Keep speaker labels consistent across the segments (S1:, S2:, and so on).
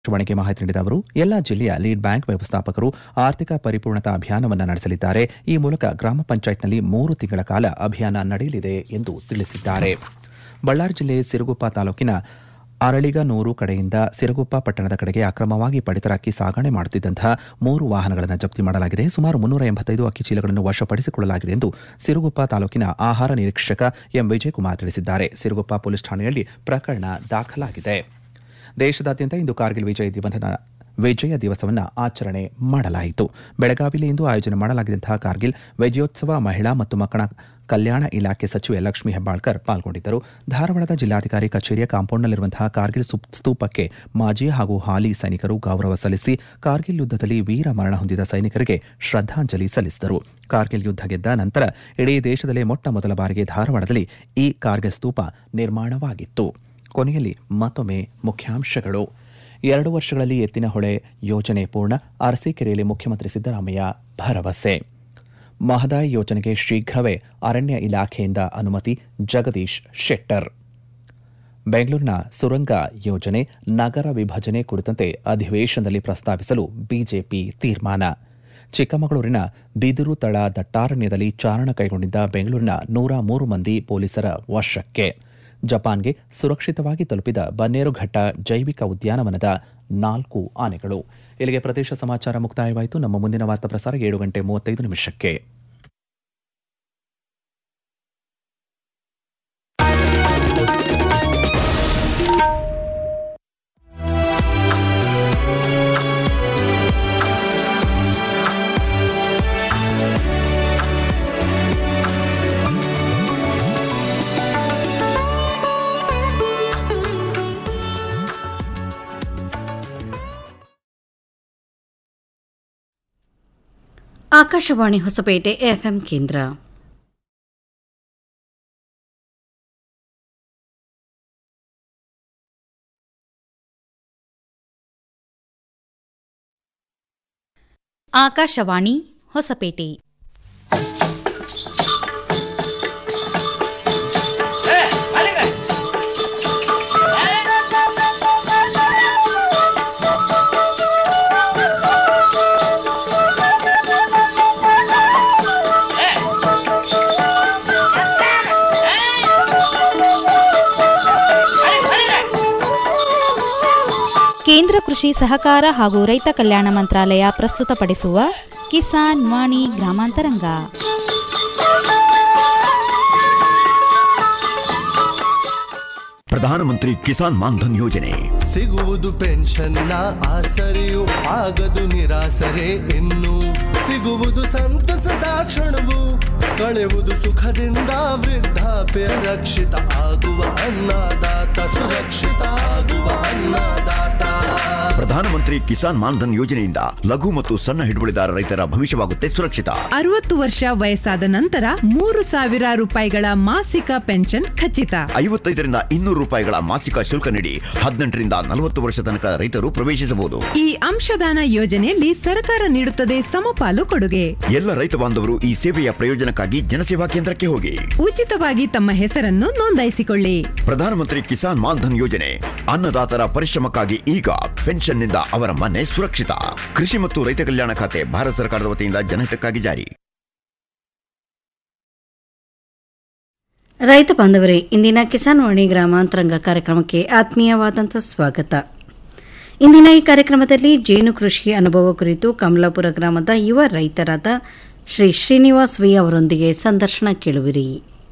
S1: ಆಕಾಶವಾಣಿಗೆ ಮಾಹಿತಿ ನೀಡಿದ ಅವರು ಎಲ್ಲಾ ಜಿಲ್ಲೆಯ ಲೀಡ್ ಬ್ಯಾಂಕ್ ವ್ಯವಸ್ಥಾಪಕರು ಆರ್ಥಿಕ ಪರಿಪೂರ್ಣತಾ ಅಭಿಯಾನವನ್ನು ನಡೆಸಲಿದ್ದಾರೆ ಈ ಮೂಲಕ ಗ್ರಾಮ ಪಂಚಾಯತ್ನಲ್ಲಿ ಮೂರು ತಿಂಗಳ ಕಾಲ ಅಭಿಯಾನ ನಡೆಯಲಿದೆ ಎಂದು ತಿಳಿಸಿದ್ದಾರೆ ಬಳ್ಳಾರಿ ಜಿಲ್ಲೆ ಸಿರುಗುಪ್ಪ ತಾಲೂಕಿನ ಅರಳಿಗನೂರು ಕಡೆಯಿಂದ ಸಿರುಗುಪ್ಪ ಪಟ್ಟಣದ ಕಡೆಗೆ ಅಕ್ರಮವಾಗಿ ಪಡಿತರ ಅಕ್ಕಿ ಸಾಗಣೆ ಮಾಡುತ್ತಿದ್ದಂತಹ ಮೂರು ವಾಹನಗಳನ್ನು ಜಪ್ತಿ ಮಾಡಲಾಗಿದೆ ಸುಮಾರು ಮುನ್ನೂರ ಎಂಬತ್ತೈದು ಅಕ್ಕಿ ಚೀಲಗಳನ್ನು ವಶಪಡಿಸಿಕೊಳ್ಳಲಾಗಿದೆ ಎಂದು ಸಿರುಗುಪ್ಪ ತಾಲೂಕಿನ ಆಹಾರ ನಿರೀಕ್ಷಕ ಎಂ ವಿಜಯಕುಮಾರ್ ತಿಳಿಸಿದ್ದಾರೆ ಸಿರುಗುಪ್ಪ ಪೊಲೀಸ್ ಠಾಣೆಯಲ್ಲಿ ಪ್ರಕರಣ ದಾಖಲಾಗಿದೆ ದೇಶದಾದ್ಯಂತ ಇಂದು ಕಾರ್ಗಿಲ್ ವಿಜಯ ದಿವಸನ ವಿಜಯ ದಿವಸವನ್ನು ಆಚರಣೆ ಮಾಡಲಾಯಿತು ಬೆಳಗಾವಿಯಲ್ಲಿ ಇಂದು ಆಯೋಜನೆ ಮಾಡಲಾಗಿದ್ದಂತಹ ಕಾರ್ಗಿಲ್ ವಿಜಯೋತ್ಸವ ಮಹಿಳಾ ಮತ್ತು ಮಕ್ಕಳ ಕಲ್ಯಾಣ ಇಲಾಖೆ ಸಚಿವೆ ಲಕ್ಷ್ಮೀ ಹೆಬ್ಬಾಳ್ಕರ್ ಪಾಲ್ಗೊಂಡಿದ್ದರು ಧಾರವಾಡದ ಜಿಲ್ಲಾಧಿಕಾರಿ ಕಚೇರಿಯ ಕಾಂಪೌಂಡ್ನಲ್ಲಿರುವಂತಹ ಕಾರ್ಗಿಲ್ ಸುಪ್- ಸ್ತೂಪಕ್ಕೆ ಮಾಜಿ ಹಾಗೂ ಹಾಲಿ ಸೈನಿಕರು ಗೌರವ ಸಲ್ಲಿಸಿ ಕಾರ್ಗಿಲ್ ಯುದ್ಧದಲ್ಲಿ ವೀರ ಮರಣ ಹೊಂದಿದ ಸೈನಿಕರಿಗೆ ಶ್ರದ್ಧಾಂಜಲಿ ಸಲ್ಲಿಸಿದರು ಕಾರ್ಗಿಲ್ ಯುದ್ಧ ಗೆದ್ದ ನಂತರ ಇಡೀ ದೇಶದಲ್ಲೇ ಮೊಟ್ಟ ಮೊದಲ ಬಾರಿಗೆ ಧಾರವಾಡದಲ್ಲಿ ಈ ಕಾರ್ಗಿಲ್ ಸ್ತೂಪ ನಿರ್ಮಾಣವಾಗಿತ್ತು ಕೊನೆಯಲ್ಲಿ ಮತ್ತೊಮ್ಮೆ ಮುಖ್ಯಾಂಶಗಳು ಎರಡು ವರ್ಷಗಳಲ್ಲಿ ಎತ್ತಿನ ಹೊಳೆ ಯೋಜನೆ ಪೂರ್ಣ ಅರಸೀಕೆರೆಯಲ್ಲಿ ಮುಖ್ಯಮಂತ್ರಿ ಸಿದ್ದರಾಮಯ್ಯ ಭರವಸೆ ಮಹದಾಯಿ ಯೋಜನೆಗೆ ಶೀಘ್ರವೇ ಅರಣ್ಯ ಇಲಾಖೆಯಿಂದ ಅನುಮತಿ ಜಗದೀಶ್ ಶೆಟ್ಟರ್ ಬೆಂಗಳೂರಿನ ಸುರಂಗ ಯೋಜನೆ ನಗರ ವಿಭಜನೆ ಕುರಿತಂತೆ ಅಧಿವೇಶನದಲ್ಲಿ ಪ್ರಸ್ತಾವಿಸಲು ಬಿಜೆಪಿ ತೀರ್ಮಾನ ಚಿಕ್ಕಮಗಳೂರಿನ ಬಿದಿರು ತಳ ದಟ್ಟಾರಣ್ಯದಲ್ಲಿ ಚಾರಣ ಕೈಗೊಂಡಿದ್ದ ಬೆಂಗಳೂರಿನ ನೂರ ಮೂರು ಮಂದಿ ಪೊಲೀಸರ ವಶಕ್ಕೆ ಜಪಾನ್ಗೆ ಸುರಕ್ಷಿತವಾಗಿ ತಲುಪಿದ ಬನ್ನೇರುಘಟ್ಟ ಜೈವಿಕ ಉದ್ಯಾನವನದ ನಾಲ್ಕು ಆನೆಗಳು ಇಲ್ಲಿಗೆ ಪ್ರದೇಶ ಸಮಾಚಾರ ಮುಕ್ತಾಯವಾಯಿತು ನಮ್ಮ ಮುಂದಿನ ವಾರ್ತಾ ಪ್ರಸಾರ ಏಳು ಗಂಟೆ ಮೂವತ್ತೈದು ನಿಮಿಷಕ್ಕೆ
S2: ಆಕಾಶವಾಣಿ ಹೊಸಪೇಟೆ ಎಫ್ಎಂ ಕೇಂದ್ರ
S3: ಆಕಾಶವಾಣಿ ಹೊಸಪೇಟೆ ಕೇಂದ್ರ ಕೃಷಿ ಸಹಕಾರ ಹಾಗೂ ರೈತ ಕಲ್ಯಾಣ ಮಂತ್ರಾಲಯ ಪ್ರಸ್ತುತಪಡಿಸುವ ಕಿಸಾನ್ ವಾಣಿ ಗ್ರಾಮಾಂತರಂಗ
S4: ಪ್ರಧಾನಮಂತ್ರಿ ಕಿಸಾನ್ ಮಾನ್ಧನ್ ಯೋಜನೆ
S5: ಸಿಗುವುದು ಪೆನ್ಷನ್ನ ಆಸರೆಯು ಆಗದು ನಿರಾಸರೆ ಇನ್ನು ಸಿಗುವುದು ಸಂತಸದ ಕ್ಷಣವು ಕಳೆಯುವುದು ಸುಖದಿಂದ ವೃದ್ಧಾಪ್ಯ ರಕ್ಷಿತ ಆಗುವ ಅನ್ನದಾತ ಸುರಕ್ಷಿತ ಆಗುವ ಅನ್ನದಾತ
S4: ಪ್ರಧಾನಮಂತ್ರಿ ಕಿಸಾನ್ ಮಾನ್ಧನ್ ಯೋಜನೆಯಿಂದ ಲಘು ಮತ್ತು ಸಣ್ಣ ಹಿಡುವಳಿದಾರ ರೈತರ ಭವಿಷ್ಯವಾಗುತ್ತೆ ಸುರಕ್ಷಿತ
S6: ಅರವತ್ತು ವರ್ಷ ವಯಸ್ಸಾದ ನಂತರ ಮೂರು ಸಾವಿರ ರೂಪಾಯಿಗಳ ಮಾಸಿಕ ಪೆನ್ಷನ್ ಖಚಿತ
S4: ಐವತ್ತೈದರಿಂದ ಇನ್ನೂರು ರೂಪಾಯಿಗಳ ಮಾಸಿಕ ಶುಲ್ಕ ನೀಡಿ ಹದಿನೆಂಟರಿಂದ ನಲವತ್ತು ವರ್ಷ ತನಕ ರೈತರು ಪ್ರವೇಶಿಸಬಹುದು
S6: ಈ ಅಂಶದಾನ ಯೋಜನೆಯಲ್ಲಿ ಸರ್ಕಾರ ನೀಡುತ್ತದೆ ಸಮಪಾಲು ಕೊಡುಗೆ
S4: ಎಲ್ಲ ರೈತ ಬಾಂಧವರು ಈ ಸೇವೆಯ ಪ್ರಯೋಜನಕ್ಕಾಗಿ ಜನಸೇವಾ ಕೇಂದ್ರಕ್ಕೆ ಹೋಗಿ
S6: ಉಚಿತವಾಗಿ ತಮ್ಮ ಹೆಸರನ್ನು ನೋಂದಾಯಿಸಿಕೊಳ್ಳಿ
S4: ಪ್ರಧಾನಮಂತ್ರಿ ಕಿಸಾನ್ ಮಾನ್ಧನ್ ಯೋಜನೆ ಅನ್ನದಾತರ ಪರಿಶ್ರಮಕ್ಕಾಗಿ ಈಗ ಪೆನ್ಷನ್ನಿಂದ ಅವರ ಮನೆ ಸುರಕ್ಷಿತ ಕೃಷಿ ಮತ್ತು ರೈತ ಕಲ್ಯಾಣ ಖಾತೆ ಭಾರತ ಸರ್ಕಾರದ ವತಿಯಿಂದ ಜನಹಿತಕ್ಕಾಗಿ ಜಾರಿ
S2: ರೈತ ಬಾಂಧವರೇ ಇಂದಿನ ಕಿಸಾನ್ ವಾಣಿ ಗ್ರಾಮಾಂತರಂಗ ಕಾರ್ಯಕ್ರಮಕ್ಕೆ ಆತ್ಮೀಯವಾದಂಥ ಸ್ವಾಗತ ಇಂದಿನ ಈ ಕಾರ್ಯಕ್ರಮದಲ್ಲಿ ಜೇನು ಕೃಷಿ ಅನುಭವ ಕುರಿತು ಕಮಲಾಪುರ ಗ್ರಾಮದ ಯುವ ರೈತರಾದ ಶ್ರೀ ಶ್ರೀನಿವಾಸ್ ವಿ ಅವರೊಂದಿಗೆ ಸಂದರ್ಶನ ಕೇಳುವಿರಿ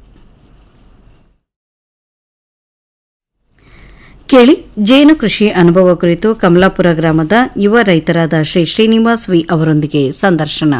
S2: ಕೇಳಿ ಜೇನು ಕೃಷಿ ಅನುಭವ ಕುರಿತು ಕಮಲಾಪುರ ಗ್ರಾಮದ ಯುವ ರೈತರಾದ ಶ್ರೀ ಶ್ರೀನಿವಾಸ್ ವಿ ಅವರೊಂದಿಗೆ ಸಂದರ್ಶನ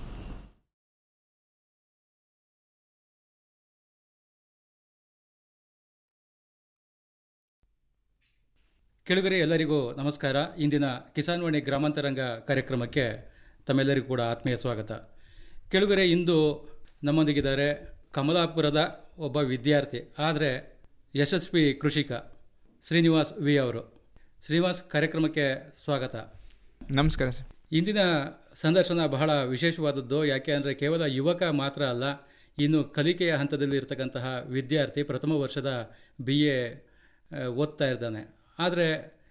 S7: ಕೆಳಗರೆ ಎಲ್ಲರಿಗೂ ನಮಸ್ಕಾರ ಇಂದಿನ ಕಿಸಾನ್ ವಾಣಿ ಗ್ರಾಮಾಂತರಂಗ ಕಾರ್ಯಕ್ರಮಕ್ಕೆ ತಮ್ಮೆಲ್ಲರಿಗೂ ಕೂಡ ಆತ್ಮೀಯ ಸ್ವಾಗತ ಕೆಳಗರೆ ಇಂದು ನಮ್ಮೊಂದಿಗಿದ್ದಾರೆ ಕಮಲಾಪುರದ ಒಬ್ಬ ವಿದ್ಯಾರ್ಥಿ ಆದರೆ ಯಶಸ್ವಿ ಕೃಷಿಕ ಶ್ರೀನಿವಾಸ್ ವಿ ಅವರು ಶ್ರೀನಿವಾಸ್ ಕಾರ್ಯಕ್ರಮಕ್ಕೆ ಸ್ವಾಗತ
S8: ನಮಸ್ಕಾರ ಸರ್
S7: ಇಂದಿನ ಸಂದರ್ಶನ ಬಹಳ ವಿಶೇಷವಾದದ್ದು ಯಾಕೆ ಅಂದರೆ ಕೇವಲ ಯುವಕ ಮಾತ್ರ ಅಲ್ಲ ಇನ್ನು ಕಲಿಕೆಯ ಹಂತದಲ್ಲಿ ಇರತಕ್ಕಂತಹ ವಿದ್ಯಾರ್ಥಿ ಪ್ರಥಮ ವರ್ಷದ ಬಿ ಎ ಓದ್ತಾ ಇದ್ದಾನೆ ಆದರೆ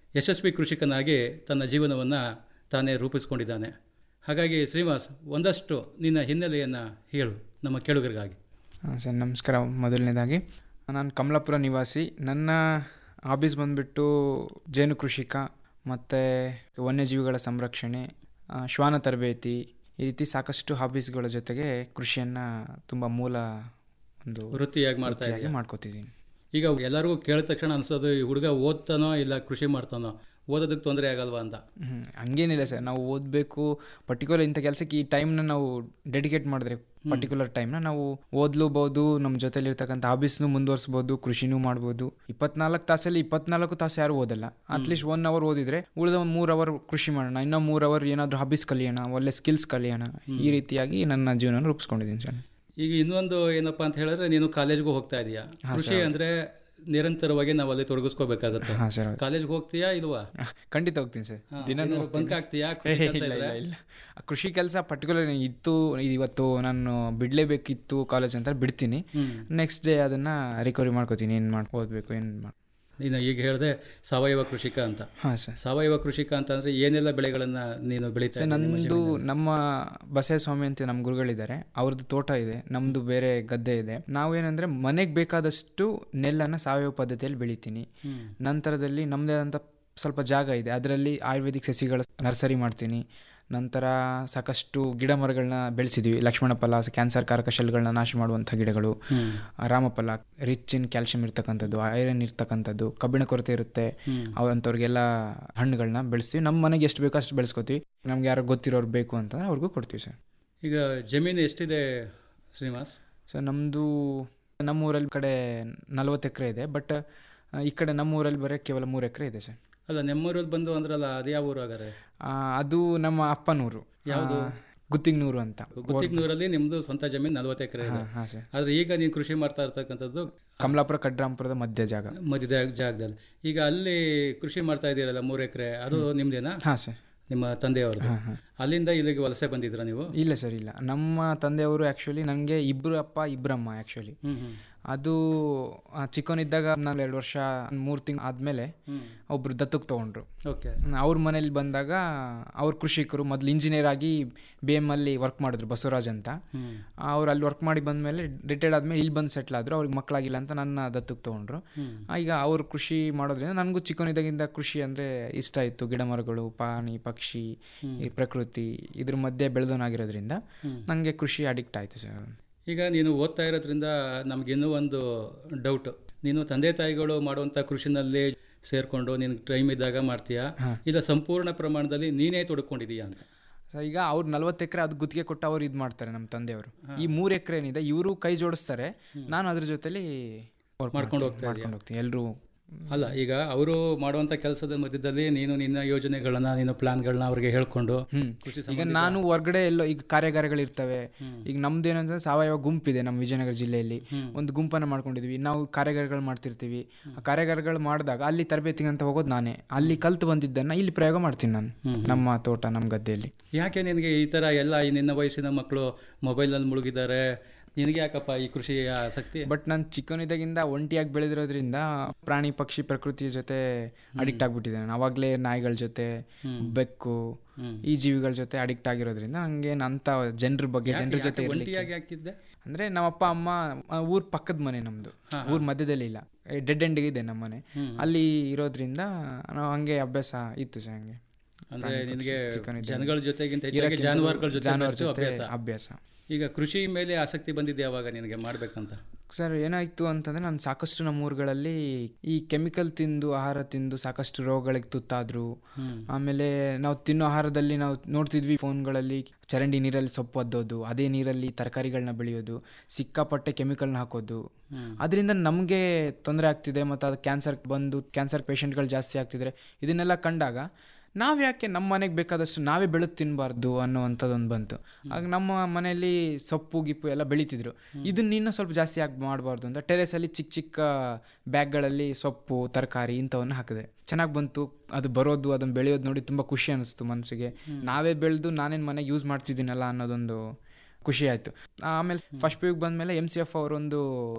S7: ಯಶಸ್ವಿ ಕೃಷಿಕನಾಗಿ ತನ್ನ ಜೀವನವನ್ನು ತಾನೇ ರೂಪಿಸ್ಕೊಂಡಿದ್ದಾನೆ ಹಾಗಾಗಿ ಶ್ರೀನಿವಾಸ್ ಒಂದಷ್ಟು ನಿನ್ನ ಹಿನ್ನೆಲೆಯನ್ನು ಹೇಳು ನಮ್ಮ ಕೇಳುಗರಿಗಾಗಿ
S8: ಹಾಂ ಸರ್ ನಮಸ್ಕಾರ ಮೊದಲನೇದಾಗಿ ನಾನು ಕಮಲಾಪುರ ನಿವಾಸಿ ನನ್ನ ಹಾಬೀಸ್ ಬಂದುಬಿಟ್ಟು ಜೇನು ಕೃಷಿಕ ಮತ್ತು ವನ್ಯಜೀವಿಗಳ ಸಂರಕ್ಷಣೆ ಆ, ಶ್ವಾನ ತರಬೇತಿ ಈ ರೀತಿ ಸಾಕಷ್ಟು ಹಾಬೀಸ್ಗಳ ಜೊತೆಗೆ ಕೃಷಿಯನ್ನು ತುಂಬ ಮೂಲ ಒಂದು
S7: ವೃತ್ತಿಯಾಗಿ ಮಾಡ್ತಾ
S8: ವೃತ್ತಿಯಾಗಿ
S7: ಇದೀಯ.
S8: ಮಾಡ್ಕೋತಿದ್ದೀನಿ
S7: ಈಗ ಎಲ್ಲರಿಗೂ ಕೇಳಿದ ತಕ್ಷಣ ಅನ್ಸೋದು ಈ ಹುಡುಗ ಓದ್ತಾನೋ ಇಲ್ಲ ಕೃಷಿ ಮಾಡ್ತಾನೋ ಓದೋದಕ್ಕೆ ತೊಂದರೆ ಆಗಲ್ವಾ ಅಂತ
S8: ಹ್ಮ್. ಹಂಗೇನಿಲ್ಲ ಸರ್ ನಾವು ಓದಬೇಕು ಪರ್ಟಿಕ್ಯುಲರ್ ಇಂಥ ಕೆಲಸಕ್ಕೆ ಈ ಟೈಮ್ನ ನಾವು ಡೆಡಿಕೇಟ್ ಮಾಡಿದ್ರೆ ಪರ್ಟಿಕ್ಯುಲರ್ ಟೈಮ್ನ ನಾವು ಓದ್ಲೂಬಹುದು ನಮ್ಮ ಜೊತೆಲಿ ಇರ್ತಕ್ಕಂಥ ಹಾಬೀಸ್ನು ಮುಂದುವರಿಸ್ಬೋದು ಕೃಷಿನೂ ಮಾಡ್ಬೋದು ಇಪ್ಪತ್ನಾಲ್ಕು ತಾಸಲ್ಲಿ ಇಪ್ಪತ್ನಾಲ್ಕು ತಾಸು ಯಾರು ಓದಲ್ಲ ಅಟ್ಲೀಸ್ಟ್ ಒನ್ ಅವರ್ ಓದಿದ್ರೆ ಉಳಿದ ಒಂದು ಮೂರು ಅವರ್ ಕೃಷಿ ಮಾಡೋಣ ಇನ್ನೂ ಮೂರು ಅವರ್ ಏನಾದರೂ ಹಾಬೀಸ್ ಕಲಿಯೋಣ ಒಳ್ಳೆ ಸ್ಕಿಲ್ಸ್ ಕಲಿಯೋಣ ಈ ರೀತಿಯಾಗಿ ನನ್ನ ಜೀವನ ರೂಪಿಸ್ಕೊಂಡಿದ್ದೀನಿ ಸರ್
S7: ಈಗ ಇನ್ನೊಂದು ಏನಪ್ಪಾ ಅಂತ ಹೇಳಿದ್ರೆ ನೀನು ಕಾಲೇಜ್ಗೂ ಹೋಗ್ತಾ ಇದೀಯಾ ಕೃಷಿ ಅಂದ್ರೆ ನಿರಂತರವಾಗಿ ನಾವು ಅಲ್ಲಿ ತೊಡಗಿಸ್ಕೋಬೇಕಾಗುತ್ತೆ
S8: ಹಾಂ ಸರ್
S7: ಕಾಲೇಜ್ಗೆ ಹೋಗ್ತೀಯಾ ಇಲ್ವಾ
S8: ಖಂಡಿತ ಹೋಗ್ತೀನಿ ಸರ್
S7: ಹಾ,
S8: ದಿನ
S7: ಏನಾದ್ರು ಬಂಕ್ ಆಗ್ತೀಯಾ ಕೃಷಿ
S8: ಏ,
S7: ಕೆಲ್ಸ
S8: ಇಲ್ಲ
S7: ಇದ್ರೆ?
S8: ಇಲ್ಲ ಇಲ್ಲ ಆ ಕೃಷಿ ಕೆಲಸ ಪರ್ಟಿಕ್ಯುಲರ್ ಇತ್ತು ಇವತ್ತು ನಾನು ಬಿಡಲೇಬೇಕಿತ್ತು ಕಾಲೇಜ್ ಅಂತ ಬಿಡ್ತೀನಿ ನೆಕ್ಸ್ಟ್ ಡೇ ಅದನ್ನ ರಿಕವರಿ ಮಾಡ್ಕೋತೀನಿ ಏನು ಮಾಡಿ ಓದಬೇಕು ಏನು ಮಾಡಿ
S7: ನೀನು ಈಗ ಹೇಳಿದೆ ಸಾವಯವ ಕೃಷಿಕ ಅಂತ
S8: ಹಾಂ ಸರ್
S7: ಸಾವಯವ ಕೃಷಿಕ ಅಂತಂದ್ರೆ ಏನೆಲ್ಲ ಬೆಳೆಗಳನ್ನ ನೀನು ಬೆಳೀತಾ
S8: ಸರ್
S7: ಇದ್ದೀಯ ನಿಮ್ಮ
S8: ನಂದು
S7: ಜಮೀನಲ್ಲಿ?
S8: ನಮ್ಮ ಬಸವ ಸ್ವಾಮಿ ಅಂತ ನಮ್ಮ ಗುರುಗಳಿದ್ದಾರೆ ಅವ್ರದ್ದು ತೋಟ ಇದೆ ನಮ್ಮದು ಬೇರೆ ಗದ್ದೆ ಇದೆ ನಾವೇನಂದ್ರೆ ಮನೆಗೆ ಬೇಕಾದಷ್ಟು ನೆಲ್ಲನ್ನು ಸಾವಯವ ಪದ್ಧತಿಯಲ್ಲಿ ಬೆಳಿತೀನಿ ನಂತರದಲ್ಲಿ ನಮ್ಮದೇ ಆದಂಥ ಸ್ವಲ್ಪ ಜಾಗ ಇದೆ ಅದರಲ್ಲಿ ಆಯುರ್ವೇದಿಕ್ ಸಸಿಗಳ ನರ್ಸರಿ ಮಾಡ್ತೀನಿ ನಂತರ ಸಾಕಷ್ಟು ಗಿಡ ಮರಗಳನ್ನ ಬೆಳೆಸಿದ್ವಿ ಲಕ್ಷ್ಮಣ ಫಲ ಕ್ಯಾನ್ಸರ್ ಕಾರಕ ಶೆಲ್ಗಳನ್ನ ನಾಶ ಮಾಡುವಂಥ ಗಿಡಗಳು ರಾಮಫಲ ರಿಚ್ ಇನ್ ಕ್ಯಾಲ್ಶಿಯಂ ಇರ್ತಕ್ಕಂಥದ್ದು ಐರನ್ ಇರ್ತಕ್ಕಂಥದ್ದು ಕಬ್ಬಿಣ ಕೊರತೆ ಇರುತ್ತೆ ಅವಂಥವ್ರಿಗೆಲ್ಲ ಹಣ್ಣುಗಳನ್ನ ಬೆಳೆಸ್ತೀವಿ ನಮ್ಮ ಮನೆಗೆ ಎಷ್ಟು ಬೇಕೋ ಅಷ್ಟು ಬೆಳೆಸ್ಕೊತೀವಿ ನಮ್ಗೆ ಯಾರೋ ಗೊತ್ತಿರೋರು ಬೇಕು ಅಂತಂದ್ರೆ ಅವ್ರಿಗೂ ಕೊಡ್ತೀವಿ ಸರ್
S7: ಈಗ ಜಮೀನು ಎಷ್ಟಿದೆ ಶ್ರೀನಿವಾಸ್
S8: ಸೊ ನಮ್ಮದು ನಮ್ಮೂರಲ್ಲಿ ಕಡೆ ನಲ್ವತ್ತು ಎಕರೆ ಇದೆ ಬಟ್ ಈ ಕಡೆ ನಮ್ಮೂರಲ್ಲಿ ಬರೀ ಕೇವಲ ಮೂರು ಎಕರೆ ಇದೆ ಸರ್
S7: ಅಲ್ಲ ನೆಮ್ಮೂರಲ್ಲಿ ಬಂದು ಅಂದ್ರಲ್ಲ ಅದು ಯಾವ ಊರು ಹಾಗಾರೆ
S8: ಆ, ಅದು ನಮ್ಮ ಅಪ್ಪನೂರು
S7: ಯಾವುದು?
S8: ಆ, ಗುತ್ತಿಗ್ನೂರು ಅಂತ
S7: ಗುತ್ತಿಗ್ನೂರಲ್ಲಿ ನಿಮ್ದು ಸ್ವಂತ ಜಮೀನು ನಲ್ವತ್ತು ಎಕರೆ ಇದೆ
S8: ಹಾಂ ಹಾಂ ಸರ್
S7: ಆದ್ರೆ ಈಗ ನೀನು ಕೃಷಿ ಮಾಡ್ತಾ ಇರ್ತಕ್ಕಂಥದ್ದು
S8: ಕಮಲಾಪುರ ಕಡ್ರಾಂಪುರದ ಮಧ್ಯ ಜಾಗ
S7: ಮಧ್ಯದ ಜಾಗದಲ್ಲಿ ಈಗ ಅಲ್ಲಿ ಕೃಷಿ ಮಾಡ್ತಾ ಇದ್ದೀರಲ್ಲ ಮೂರು ಎಕರೆ ಅದು ನಿಮ್ದೇನಾ
S8: ಹಾಂ ಸರ್
S7: ನಿಮ್ಮ ತಂದೆಯವ್ರದ್ದು ಅಲ್ಲಿಂದ ಇಲ್ಲಿಗೆ ವಲಸೆ ಬಂದಿದ್ರ ನೀವು
S8: ಇಲ್ಲ ಸರ್ ಇಲ್ಲ ನಮ್ಮ ತಂದೆಯವರು ಆ್ಯಕ್ಚುಲಿ ನನಗೆ ಇಬ್ಬರು ಅಪ್ಪ ಇಬ್ಬರಮ್ಮ ಆ್ಯಕ್ಚುಲಿ
S7: ಹ್ಮ್ ಹ್ಮ್
S8: ಅದು ಆ, ಚಿಕ್ಕವನಿದ್ದಾಗ ನಾನು ಎರಡು ವರ್ಷ ಮೂರು ತಿಂಗಳು ಆದಮೇಲೆ ಒಬ್ರು ದತ್ತಕ್ಕೆ ತೊಗೊಂಡ್ರು
S7: ಓಕೆ
S8: ಅವ್ರ ಮನೇಲಿ ಬಂದಾಗ ಅವ್ರ ಕೃಷಿಕರು ಮೊದಲು ಇಂಜಿನಿಯರ್ ಆಗಿ ಬಿ ಎಮ್ ಅಲ್ಲಿ ವರ್ಕ್ ಮಾಡಿದ್ರು ಬಸವರಾಜ್ ಅಂತ ಅವ್ರು ಅಲ್ಲಿ ವರ್ಕ್ ಮಾಡಿ ಬಂದಮೇಲೆ ರಿಟೈರ್ಡ್ ಆದಮೇಲೆ ಇಲ್ಲಿ ಬಂದು ಸೆಟ್ಲ್ ಆದರು ಅವ್ರಿಗೆ ಮಕ್ಕಳಾಗಿಲ್ಲ ಅಂತ ನನ್ನ ದತ್ತಕ್ಕೆ ತೊಗೊಂಡ್ರು ಈಗ ಅವ್ರು ಕೃಷಿ ಮಾಡೋದ್ರಿಂದ ನನಗೂ ಚಿಕ್ಕವನಿದ್ದಾಗಿಂದ ಕೃಷಿ ಅಂದರೆ ಇಷ್ಟ ಇತ್ತು ಗಿಡ ಮರಗಳು ಪ್ರಾಣಿ ಪಕ್ಷಿ ಈ ಪ್ರಕೃತಿ ಇದ್ರ ಮಧ್ಯೆ ಬೆಳೆದವನಾಗಿರೋದ್ರಿಂದ ನನಗೆ ಕೃಷಿ ಅಡಿಕ್ಟ್ ಆಯಿತು ಸರ್
S7: ಈಗ ನೀನು ಓದ್ತಾ ಇರೋದ್ರಿಂದ ನಮ್ಗಿನ್ನೂ ಒಂದು ಡೌಟ್ ನೀನು ತಂದೆ ತಾಯಿಗಳು ಮಾಡುವಂಥ ಕೃಷಿನಲ್ಲಿ ಸೇರ್ಕೊಂಡು ನಿನ್ ಟೈಮ್ ಇದ್ದಾಗ ಮಾಡ್ತೀಯಾ ಇಲ್ಲ ಸಂಪೂರ್ಣ ಪ್ರಮಾಣದಲ್ಲಿ ನೀನೇ ತೊಡ್ಕೊಂಡಿದೀಯಾ ಅಂತ
S8: ಸರ್ ಈಗ ಅವ್ರು ನಲ್ವತ್ತು ಎಕರೆ ಅದು ಗುತ್ತಿಗೆ ಕೊಟ್ಟು ಅವ್ರು ಇದು ಮಾಡ್ತಾರೆ ನಮ್ಮ ತಂದೆಯವರು ಈ ಮೂರು ಎಕರೆ ಏನಿದೆ ಇವರು ಕೈ ಜೋಡಿಸ್ತಾರೆ ನಾನು ಅದ್ರ ಜೊತೆಲಿ work
S7: ಮಾಡ್ಕೊಂಡು
S8: ಮಾಡ್ತೀನಿ,
S7: ಹೋಗ್ತಾ ಇದೀಯ.
S8: ಮಾಡ್ಕೊಂಡು ಹೋಗ್ತೀನಿ ಎಲ್ಲರೂ
S7: ಅಲ್ಲ ಈಗ ಅವರು ಮಾಡುವಂಥ ಕೆಲಸದ ಮಧ್ಯದಲ್ಲಿ ನೀನು ನಿನ್ನ ಯೋಜನೆಗಳನ್ನ ನಿನ್ನ ಪ್ಲಾನ್ಗಳನ್ನ ಅವ್ರಿಗೆ ಹೇಳ್ಕೊಂಡು ಕೃಷಿ
S8: ಈಗ ನಾನು ಹೊರ್ಗಡೆ ಎಲ್ಲೋ ಈಗ ಕಾರ್ಯಾಗಾರಗಳಿರ್ತವೆ ಈಗ ನಮ್ದು ಏನಂದ್ರೆ ಸಾವಯವ ಗುಂಪಿದೆ ನಮ್ಮ ವಿಜಯನಗರ ಜಿಲ್ಲೆಯಲ್ಲಿ ಒಂದು ಗುಂಪನ್ನ ಮಾಡ್ಕೊಂಡಿದ್ವಿ ನಾವು ಕಾರ್ಯಾಗಾರಗಳು ಮಾಡ್ತಿರ್ತೀವಿ ಆ ಕಾರ್ಯಾಗಾರಗಳು ಮಾಡಿದಾಗ ಅಲ್ಲಿ ತರಬೇತಿಗೆ ಅಂತ ಹೋಗೋದು ನಾನೇ ಅಲ್ಲಿ ಕಲ್ತು ಬಂದಿದ್ದನ್ನ ಇಲ್ಲಿ ಪ್ರಯೋಗ ಮಾಡ್ತೀನಿ ನಾನು ನಮ್ಮ ತೋಟ ನಮ್ಮ ಗದ್ದೆಯಲ್ಲಿ
S7: ಯಾಕೆ ನಿನಗೆ ಈ ಥರ ಎಲ್ಲ ಈ ನಿನ್ನ ವಯಸ್ಸಿನ ಮಕ್ಕಳು ಮೊಬೈಲಲ್ಲಿ ಮುಳುಗಿದ್ದಾರೆ ನಿನಗೆ ಯಾಕಪ್ಪ ಈ ಕೃಷಿಯ ಆಸಕ್ತಿ
S8: ಬಟ್ ನಾನು ಚಿಕ್ಕವನಿದ್ದಾಗಿಂದ ಒಂಟಿಯಾಗಿ ಬೆಳೆದಿರೋದ್ರಿಂದ ಪ್ರಾಣಿ ಪಕ್ಷಿ ಪ್ರಕೃತಿಯ ಜೊತೆ ಅಡಿಕ್ಟ್ ಆಗ್ಬಿಟ್ಟಿದ್ದೆ ನಾನು ಅವಾಗಲೇ ನಾಯಿಗಳ ಜೊತೆ ಬೆಕ್ಕು ಈ ಜೀವಿಗಳ ಜೊತೆ ಅಡಿಕ್ಟ್ ಆಗಿರೋದ್ರಿಂದ ನಂಗೆ ಅಂತ ಜನರ ಬಗ್ಗೆ ಜನರ ಜೊತೆ ಇರ್ಲಿಕ್ಕೆ
S7: ಒಂಟಿಯಾಗಿ ಹಾಕಿದ್ದೆ
S8: ಅಂದ್ರೆ ನಮ್ಮಪ್ಪ ಅಮ್ಮ ಆ, ಊರ್ ಪಕ್ಕದ ಮನೆ ನಮ್ದು ಊರ್ ಮಧ್ಯದಲ್ಲಿ ಇಲ್ಲ ಡೆಡ್ ಎಂಡ್ ಇದೆ ನಮ್ಮ ಮನೆ ಅಲ್ಲಿ ಇರೋದ್ರಿಂದ ನಾವು ಹಂಗೆ ಅಭ್ಯಾಸ ಇತ್ತು ಸರ್ ಹಂಗೆ
S7: ಅಂದ್ರೆ ನಿನಗೆ
S8: ಚಿಕ್ಕವನಿದ್ದಾಗ.
S7: ಜನಗಳ ಜೊತೆಗಿಂತ ಹೆಚ್ಚಾಗಿ
S8: ಇರಕ್ಕಿಂತ
S7: ಜಾನುವಾರುಗಳ ಜೊತೆ
S8: ಜಾನುವಾರು
S7: ಬೆರೆತು
S8: ಜೊತೆ
S7: ಅಭ್ಯಾಸ
S8: ಅಭ್ಯಾಸ
S7: ಈಗ ಕೃಷಿ ಮೇಲೆ ಆಸಕ್ತಿ ಬಂದಿದೆ ಯಾವಾಗ ನಿನಗೆ ಮಾಡ್ಬೇಕಂತ
S8: ಸರ್ ಏನಾಯ್ತು ಅಂತಂದ್ರೆ ನಾನು ಸಾಕಷ್ಟು ನಮ್ಮ ಊರುಗಳಲ್ಲಿ ಈ ಕೆಮಿಕಲ್ ತಿಂದು ಆಹಾರ ತಿಂದು ಸಾಕಷ್ಟು ರೋಗಗಳಿಗೆ ತುತ್ತಾದ್ರು ಆಮೇಲೆ ನಾವು ತಿನ್ನೋ ಆಹಾರದಲ್ಲಿ ನಾವು ನೋಡ್ತಿದ್ವಿ ಫೋನ್ಗಳಲ್ಲಿ ಚರಂಡಿ ನೀರಲ್ಲಿ ಸೊಪ್ಪು ಅದ್ದೋದು ಅದೇ ನೀರಲ್ಲಿ ತರಕಾರಿಗಳನ್ನ ಬೆಳೆಯೋದು ಸಿಕ್ಕಾಪಟ್ಟೆ ಕೆಮಿಕಲ್ನ ಹಾಕೋದು ಅದರಿಂದ ನಮಗೆ ತೊಂದರೆ ಆಗ್ತಿದೆ ಮತ್ತು ಅದು ಕ್ಯಾನ್ಸರ್ ಬಂದು ಕ್ಯಾನ್ಸರ್ ಪೇಷಂಟ್ಗಳು ಜಾಸ್ತಿ ಆಗ್ತಿದ್ರೆ ಇದನ್ನೆಲ್ಲ ಕಂಡಾಗ ನಾವು ಯಾಕೆ ನಮ್ಮ ಮನೆಗೆ ಬೇಕಾದಷ್ಟು ನಾವೇ ಬೆಳೆದು ತಿನ್ನಬಾರ್ದು ಅನ್ನೋವಂಥದ್ದೊಂದು ಬಂತು ಆಗ ನಮ್ಮ ಮನೆಯಲ್ಲಿ ಸೊಪ್ಪು ಗಿಪ್ಪು ಎಲ್ಲ ಬೆಳೀತಿದ್ರು ಇದನ್ನ ಇನ್ನೂ ಸ್ವಲ್ಪ ಜಾಸ್ತಿ ಆಗಿ ಮಾಡಬಾರ್ದು ಅಂತ ಟೆರೇಸಲ್ಲಿ ಚಿಕ್ಕ ಚಿಕ್ಕ ಬ್ಯಾಗ್ಗಳಲ್ಲಿ ಸೊಪ್ಪು ತರಕಾರಿ ಇಂಥವನ್ನ ಹಾಕಿದೆ ಚೆನ್ನಾಗಿ ಬಂತು ಅದು ಬರೋದು ಅದನ್ನು ಬೆಳೆಯೋದು ನೋಡಿ ತುಂಬ ಖುಷಿ ಅನಿಸ್ತು ಮನಸ್ಸಿಗೆ ನಾವೇ ಬೆಳೆದು ನಾನೇನು ಮನೆಗೆ ಯೂಸ್ ಮಾಡ್ತಿದ್ದೀನಲ್ಲ ಅನ್ನೋದೊಂದು ಖುಷಿ ಆಯಿತು ಆಮೇಲೆ ಫಸ್ಟ್ ಪಿ ಯುಗೆ ಬಂದಮೇಲೆ ಎಮ್ ಸಿ ಎಫ್ ಅವರೊಂದು